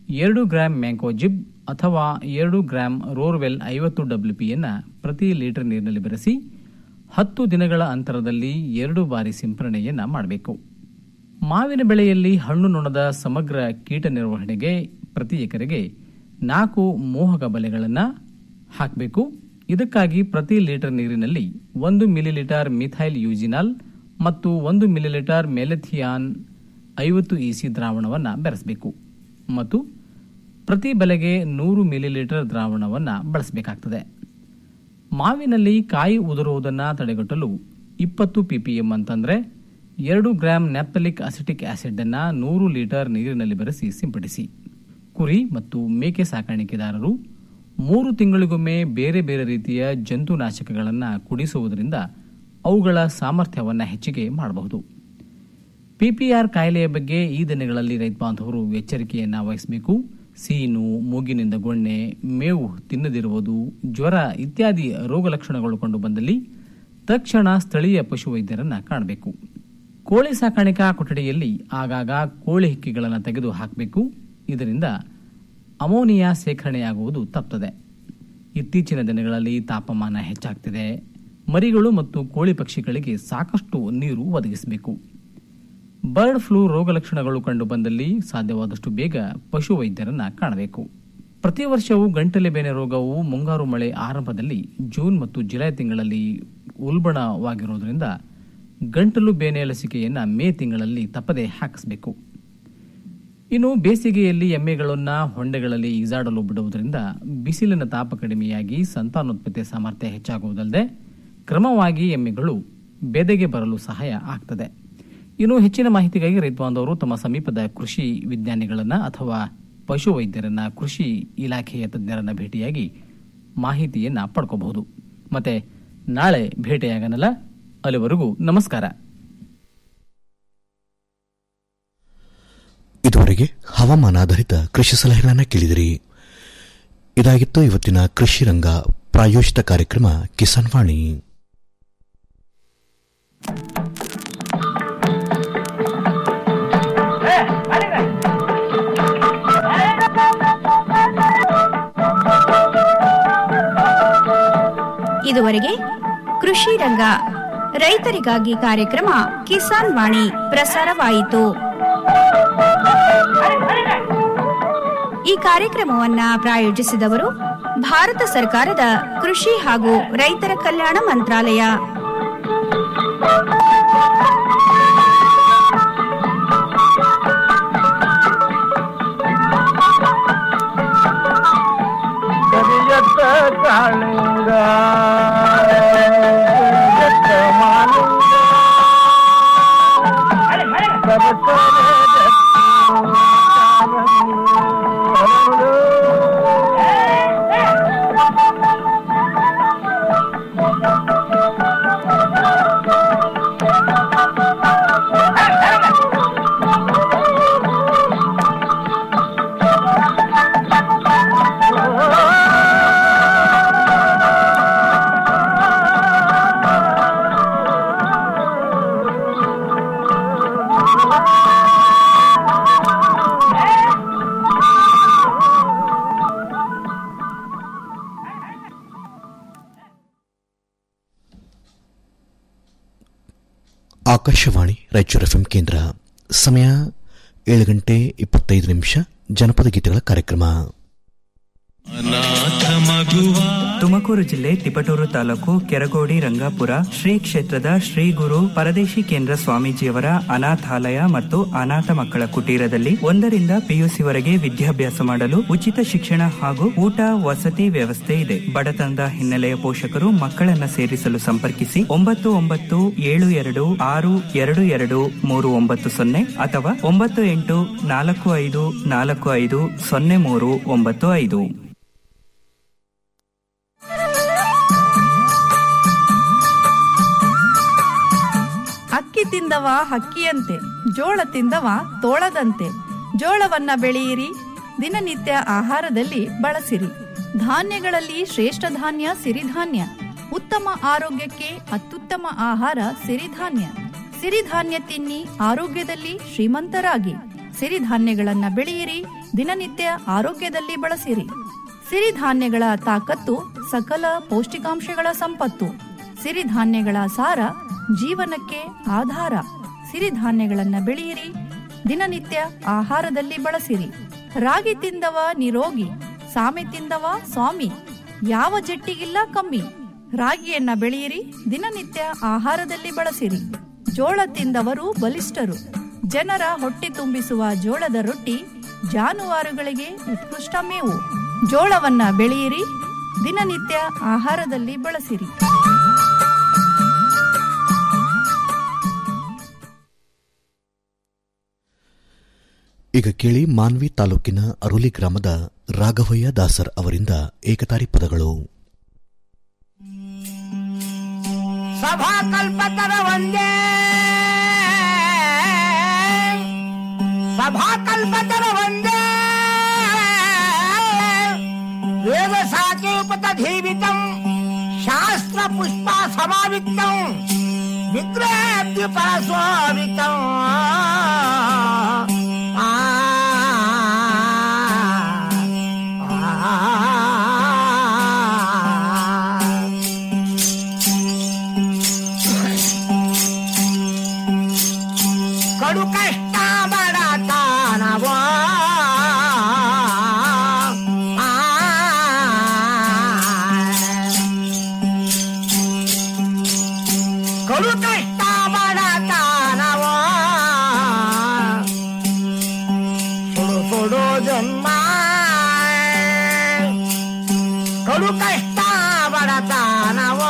ಎರಡು ಗ್ರಾಂ ಮ್ಯಾಂಕೋಜಿಬ್ ಅಥವಾ ಎರಡು ಗ್ರಾಂ ರೋರ್ವೆಲ್ ಐವತ್ತು ಡಬ್ಲ್ಯೂ ಪಿಯನ್ನು ಪ್ರತಿ ಲೀಟರ್ ನೀರಿನಲ್ಲಿ ಬೆರೆಸಿ ಹತ್ತು ದಿನಗಳ ಅಂತರದಲ್ಲಿ ಎರಡು ಬಾರಿ ಸಿಂಪರಣೆಯನ್ನು ಮಾಡಬೇಕು ಮಾವಿನ ಬೆಳೆಯಲ್ಲಿ ಹಣ್ಣು ನೊಣದ ಸಮಗ್ರ ಕೀಟ ನಿರ್ವಹಣೆಗೆ ಪ್ರತಿ ಎಕರೆಗೆ ನಾಲ್ಕು ಮೋಹಕ ಬಲೆಗಳನ್ನು ಹಾಕಬೇಕು ಇದಕ್ಕಾಗಿ ಪ್ರತಿ ಲೀಟರ್ ನೀರಿನಲ್ಲಿ ಒಂದು ಮಿಲಿಲೀಟರ್ ಮಿಥೈಲ್ ಯೂಜಿನಾಲ್ ಮತ್ತು ಒಂದು ಮಿಲಿಲೀಟರ್ ಮೆಲೆಥಿಯಾನ್ ಐವತ್ತು ಇಸಿ ದ್ರಾವಣವನ್ನು ಬೆರೆಸಬೇಕು ಮತ್ತು ಪ್ರತಿ ಬಲೆಗೆ ನೂರು ಮಿಲಿಲೀಟರ್ ದ್ರಾವಣವನ್ನು ಬಳಸಬೇಕಾಗ್ತದೆ ಮಾವಿನಲ್ಲಿ ಕಾಯಿ ಉದುರುವುದನ್ನು ತಡೆಗಟ್ಟಲು ಇಪ್ಪತ್ತು ಪಿಪಿಎಂ ಅಂತಂದರೆ ಎರಡು ಗ್ರಾಂ ನ್ಯಾಪ್ತಲಿಕ್ ಅಸಿಟಿಕ್ ಆಸಿಡ್ ಅನ್ನು ನೂರು ಲೀಟರ್ ನೀರಿನಲ್ಲಿ ಬೆರೆಸಿ ಸಿಂಪಡಿಸಿ ಕುರಿ ಮತ್ತು ಮೇಕೆ ಸಾಕಾಣಿಕೆದಾರರು ಮೂರು ತಿಂಗಳಿಗೊಮ್ಮೆ ಬೇರೆ ಬೇರೆ ರೀತಿಯ ಜಂತುನಾಶಕಗಳನ್ನು ಕುಡಿಸುವುದರಿಂದ ಅವುಗಳ ಸಾಮರ್ಥ್ಯವನ್ನು ಹೆಚ್ಚಿಗೆ ಮಾಡಬಹುದು ಪಿಪಿಆರ್ ಕಾಯಿಲೆಯ ಬಗ್ಗೆ ಈ ದಿನಗಳಲ್ಲಿ ರೈತ ಬಾಂಧವರು ಎಚ್ಚರಿಕೆಯನ್ನು ವಹಿಸಬೇಕು ಸೀನು ಮೂಗಿನಿಂದ ಗೊಣ್ಣೆ ಮೇವು ತಿನ್ನದಿರುವುದು ಜ್ವರ ಇತ್ಯಾದಿ ರೋಗ ಲಕ್ಷಣಗಳು ಕಂಡು ಬಂದಲ್ಲಿ ತಕ್ಷಣ ಸ್ಥಳೀಯ ಪಶುವೈದ್ಯರನ್ನು ಕಾಣಬೇಕು ಕೋಳಿ ಸಾಕಾಣಿಕಾ ಕೊಠಡಿಯಲ್ಲಿ ಆಗಾಗ ಕೋಳಿ ಹಿಕ್ಕಿಗಳನ್ನು ತೆಗೆದು ಹಾಕಬೇಕು ಇದರಿಂದ ಅಮೋನಿಯಾ ಸೇಖರಣೆಯಾಗುವುದು ತಪ್ಪುತ್ತದೆ ಇತ್ತೀಚಿನ ದಿನಗಳಲ್ಲಿ ತಾಪಮಾನ ಹೆಚ್ಚಾಗ್ತಿದೆ ಮರಿಗಳು ಮತ್ತು ಕೋಳಿ ಪಕ್ಷಿಗಳಿಗೆ ಸಾಕಷ್ಟು ನೀರು ಒದಗಿಸಬೇಕು ಬರ್ಡ್ ಫ್ಲೂ ರೋಗ ಲಕ್ಷಣಗಳು ಕಂಡು ಬಂದಲ್ಲಿ ಸಾಧ್ಯವಾದಷ್ಟು ಬೇಗ ಪಶು ವೈದ್ಯರನ್ನ ಕಾಣಬೇಕು ಪ್ರತಿ ವರ್ಷವೂ ಗಂಟಲೆ ಬೇನೆ ರೋಗವು ಮುಂಗಾರು ಮಳೆ ಆರಂಭದಲ್ಲಿ ಜೂನ್ ಮತ್ತು ಜುಲೈ ತಿಂಗಳಲ್ಲಿ ಉಲ್ಬಣವಾಗಿರುವುದರಿಂದ ಗಂಟಲು ಬೇನೆ ಲಸಿಕೆಯನ್ನು ಮೇ ತಿಂಗಳಲ್ಲಿ ತಪ್ಪದೆ ಹಾಕಿಸಬೇಕು ಇನ್ನು ಬೇಸಿಗೆಯಲ್ಲಿ ಎಮ್ಮೆಗಳನ್ನು ಹೊಂಡೆಗಳಲ್ಲಿ ಈಜಾಡಲು ಬಿಡುವುದರಿಂದ ಬಿಸಿಲಿನ ತಾಪ ಕಡಿಮೆಯಾಗಿ ಸಂತಾನೋತ್ಪತ್ತಿ ಸಾಮರ್ಥ್ಯ ಹೆಚ್ಚಾಗುವುದಲ್ಲದೆ ಕ್ರಮವಾಗಿ ಎಮ್ಮೆಗಳು ಬೆದೆಗೆ ಬರಲು ಸಹಾಯ ಆಗ್ತದೆ ಇನ್ನು ಹೆಚ್ಚಿನ ಮಾಹಿತಿಗಾಗಿ ರೈತ ಬಾಂಧವರು ತಮ್ಮ ಸಮೀಪದ ಕೃಷಿ ವಿಜ್ಞಾನಿಗಳನ್ನ ಅಥವಾ ಪಶು ವೈದ್ಯರನ್ನ ಕೃಷಿ ಇಲಾಖೆಯ ತಜ್ಞರನ್ನ ಭೇಟಿಯಾಗಿ ಮಾಹಿತಿಯನ್ನ ಪಡ್ಕೋಬಹುದು ಮತ್ತೆ ನಾಳೆ ಭೇಟಿಯಾಗನಲ್ಲ ಅಲ್ಲಿವರೆಗೂ ನಮಸ್ಕಾರ ಇದುವರೆಗೆ ಹವಾಮಾನ ಆಧಾರಿತ ಕೃಷಿ ಸಲಹೆಗಳನ್ನು ಕೇಳಿದಿರಿ ಇದಾಗಿತ್ತು ಇವತ್ತಿನ ಕೃಷಿ ರಂಗ ಪ್ರಾಯೋಜಿತ ಕಾರ್ಯಕ್ರಮ ಕಿಸಾನ್ ವಾಣಿ ಇದುವರೆಗೆ ಕೃಷಿ ರಂಗ ರೈತರಿಗಾಗಿ ಕಾರ್ಯಕ್ರಮ ಕಿಸಾನ್ ವಾಣಿ ಪ್ರಸಾರವಾಯಿತು ಈ ಕಾರ್ಯಕ್ರಮವನ್ನ ಪ್ರಾಯೋಜಿಸಿದವರು ಭಾರತ ಸರ್ಕಾರದ ಕೃಷಿ ಹಾಗೂ ರೈತರ ಕಲ್ಯಾಣ ಮಂತ್ರಾಲಯ ಕರಿಯತ್ತ ಕಾಳಿಂಗ ಕರಿಯತ್ತ ಮಾಲಿಂಗ ಸರಸರ ಜತ್ತು ಕಾಲಂದು ಹರಳು. ಆಕಾಶವಾಣಿ ರಾಯಚೂರು ಎಫ್ಎಂ ಕೇಂದ್ರ ಸಮಯ ಏಳು ಗಂಟೆ ಇಪ್ಪತ್ತೈದು ನಿಮಿಷ ಜನಪದ ಗೀತೆಗಳ ಕಾರ್ಯಕ್ರಮ ತುಮಕೂರು ಜಿಲ್ಲೆ ತಿಪಟೂರು ತಾಲೂಕು ಕೆರಗೋಡಿ ರಂಗಾಪುರ ಶ್ರೀ ಕ್ಷೇತ್ರದ ಶ್ರೀ ಗುರು ಪರದೇಶಿ ಕೇಂದ್ರ ಸ್ವಾಮೀಜಿಯವರ ಅನಾಥಾಲಯ ಮತ್ತು ಅನಾಥ ಮಕ್ಕಳ ಕುಟೀರದಲ್ಲಿ ಒಂದರಿಂದ ಪಿಯುಸಿವರೆಗೆ ವಿದ್ಯಾಭ್ಯಾಸ ಮಾಡಲು ಉಚಿತ ಶಿಕ್ಷಣ ಹಾಗೂ ಊಟ ವಸತಿ ವ್ಯವಸ್ಥೆ ಇದೆ ಬಡತನದ ಹಿನ್ನೆಲೆಯ ಪೋಷಕರು ಮಕ್ಕಳನ್ನ ಸೇರಿಸಲು ಸಂಪರ್ಕಿಸಿ ಒಂಬತ್ತು ಒಂಬತ್ತು ಏಳು ಎರಡು ಆರು ಎರಡು ಎರಡು ಮೂರು ಒಂಬತ್ತು ಸೊನ್ನೆ ಅಥವಾ ಒಂಬತ್ತು ಎಂಟು ನಾಲ್ಕು ಐದು ನಾಲ್ಕು ಐದು ಸೊನ್ನೆ ಮೂರು ಒಂಬತ್ತು ಐದು ಅಕ್ಕಿ ತಿಂದವ ಹಕ್ಕಿಯಂತೆ ಜೋಳ ತಿಂದವ ತೋಳದಂತೆ ಜೋಳವನ್ನ ಬೆಳೆಯಿರಿ ದಿನನಿತ್ಯ ಆಹಾರದಲ್ಲಿ ಬಳಸಿರಿ ಧಾನ್ಯಗಳಲ್ಲಿ ಶ್ರೇಷ್ಠ ಧಾನ್ಯ ಸಿರಿಧಾನ್ಯ ಉತ್ತಮ ಆರೋಗ್ಯಕ್ಕೆ ಅತ್ಯುತ್ತಮ ಆಹಾರ ಸಿರಿಧಾನ್ಯ ಸಿರಿಧಾನ್ಯ ತಿನ್ನಿ ಆರೋಗ್ಯದಲ್ಲಿ ಶ್ರೀಮಂತರಾಗಿ ಸಿರಿಧಾನ್ಯಗಳನ್ನ ಬೆಳೆಯಿರಿ ದಿನನಿತ್ಯ ಆರೋಗ್ಯದಲ್ಲಿ ಬಳಸಿರಿ ಸಿರಿಧಾನ್ಯಗಳ ತಾಕತ್ತು ಸಕಲ ಪೌಷ್ಟಿಕಾಂಶಗಳ ಸಂಪತ್ತು ಸಿರಿಧಾನ್ಯಗಳ ಸಾರ ಜೀವನಕ್ಕೆ ಆಧಾರ ಸಿರಿಧಾನ್ಯಗಳನ್ನ ಬೆಳೆಯಿರಿ ದಿನನಿತ್ಯ ಆಹಾರದಲ್ಲಿ ಬಳಸಿರಿ ರಾಗಿ ತಿಂದವ ನಿರೋಗಿ ಸಾಮೆ ತಿಂದವ ಸ್ವಾಮಿ ಯಾವ ಜಟ್ಟಿಗಿಲ್ಲ ಕಮ್ಮಿ ರಾಗಿಯನ್ನ ಬೆಳೆಯಿರಿ ದಿನನಿತ್ಯ ಆಹಾರದಲ್ಲಿ ಬಳಸಿರಿ ಜೋಳ ತಿಂದವರು ಬಲಿಷ್ಠರು ಜನರ ಹೊಟ್ಟೆ ತುಂಬಿಸುವ ಜೋಳದ ರೊಟ್ಟಿ ಜಾನುವಾರುಗಳಿಗೆ ಉತ್ಕೃಷ್ಟ ಮೇವು ಜೋಳವನ್ನ ಬೆಳೆಯಿರಿ ದಿನನಿತ್ಯ ಆಹಾರದಲ್ಲಿ ಬಳಸಿರಿ ಈಗ ಕೇಳಿ ಮಾನ್ವಿ ತಾಲೂಕಿನ ಅರುಲಿ ಗ್ರಾಮದ ರಾಘವಯ್ಯ ದಾಸರ್ ಅವರಿಂದ ಏಕತಾರಿ ಪದಗಳು ಸಭಾ ಕಲ್ಪತರ ಒಂದೇ ಸಭಾ ಕಲ್ಪತರ ಒಂದೇ ವೇದ ಸಾಕೇಪತ ಧೀವಿತಂ ಶಾಸ್ತ್ರ ಪುಷ್ಪ ಸಮಾವಿತ್ತಂ ವಿಗ್ರಹಾಬ್ಧಿ ಪರಸ್ವಾಮಿತಂ ಆ ಕಡು ಕಷ್ಟ ಬಡತನವ ಕಡು ಕಷ್ಟ ಬಡತನವ ಸುಡು ಸುಡು ಜನ್ಮ ಕಡು ಕಷ್ಟ ಬಡತನವ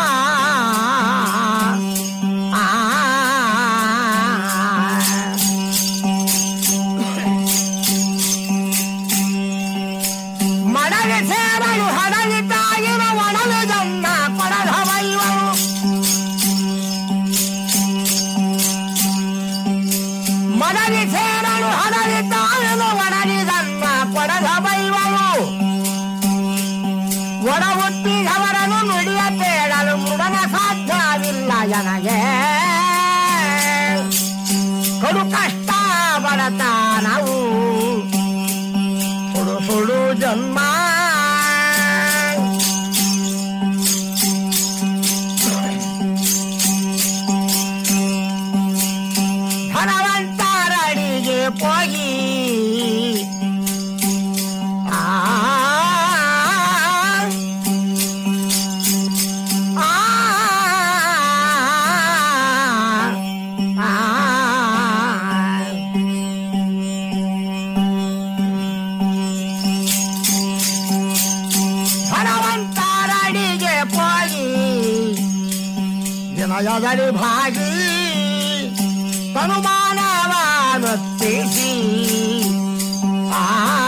ಮಡಗೆ ಸೇರಲು ಹಡಗಿ ತಾಯಿನ ಒಡಲು ಜನ್ನ ಕೊಡದ ವೈವರು ಮಡಗಿ ಸೇರಲು ಹಡಗಿ ತಾಯಿನ ಒಡಲಿ ಜನ್ನ ಕೊಡದ ವೈವರು ಒಡ ಹುಟ್ಟಿದವರನ್ನು ನುಡಿಯ ತೇಳಲು ಮುಡನ ಸಾಧ್ಯವಿಲ್ಲ ನನಗೆ ಕಡು ಕಷ್ಟ ಬಡತನವು ಸುಡು ಸುಡು ಜನ್ಮ ಧನವಂತರಡಿಗೆ ಹೋಗಿ ಆ ಆ ಧನವಂತರಡಿಗೆ ಹೋಗಿ ವಿನಯದಲ್ಲಿ ಭಾಗಿ ತನುಮಾನವಾನುತ್ತಿಸಿ ಆ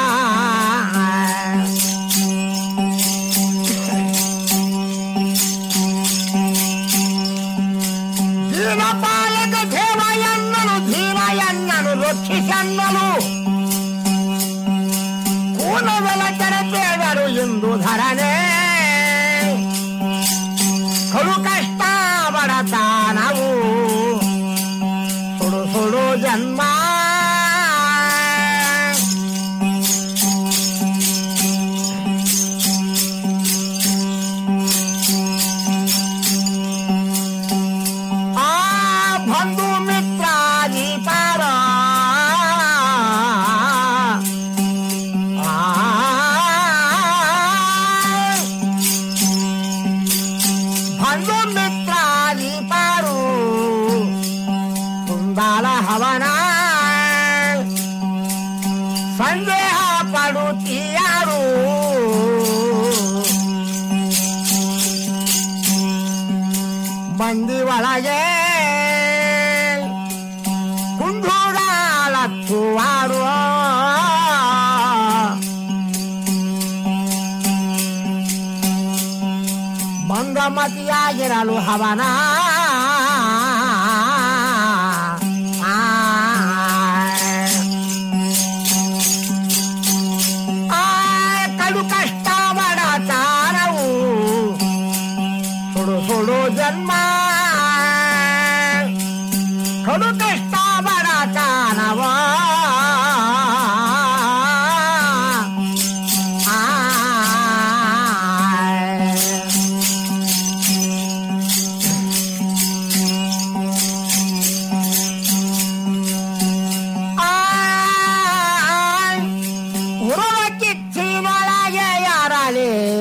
ದೀನಪಾಲಕ ದೇವಯನ್ನನು ಧೀಮಯನ್ನನು ರಕ್ಷಿಸನ್ನನು ಕೂನವೆಲ ಕೆಡಬೇಡರು ಎಂದು ಧರನೆ ಕಡು ಕಷ್ಟ ಬಡತನವು ಸುಡು ಸುಡು ಜನ್ಮ ಆ ಬಂಧು ಮಿತ್ರಾದಿ ಪಾರ ಬಂಧು ಮಿತ್ರಾದಿ ಪಾರು ಕುಂದಾಲ ಹವನ ಸಂದೇಹ ಪಡುತ್ತೀಯಾರು ಮಂದಿ ಒಳಗೆ ಕುಂದೂರಾಳತ್ತುವಾರು ಮಂದಮತಿಯಾಗಿರಲು ಹವನ ಆ ಕಡು ಕಷ್ಟ ಬಡತನವು ಸುಡು ಸುಡು ಜನ್ಮ ಕಡು ಕಷ್ಟ ಬಡತನವ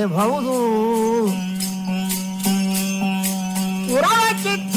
ಬಹುದು ಉರವ ಚಿತ್ತ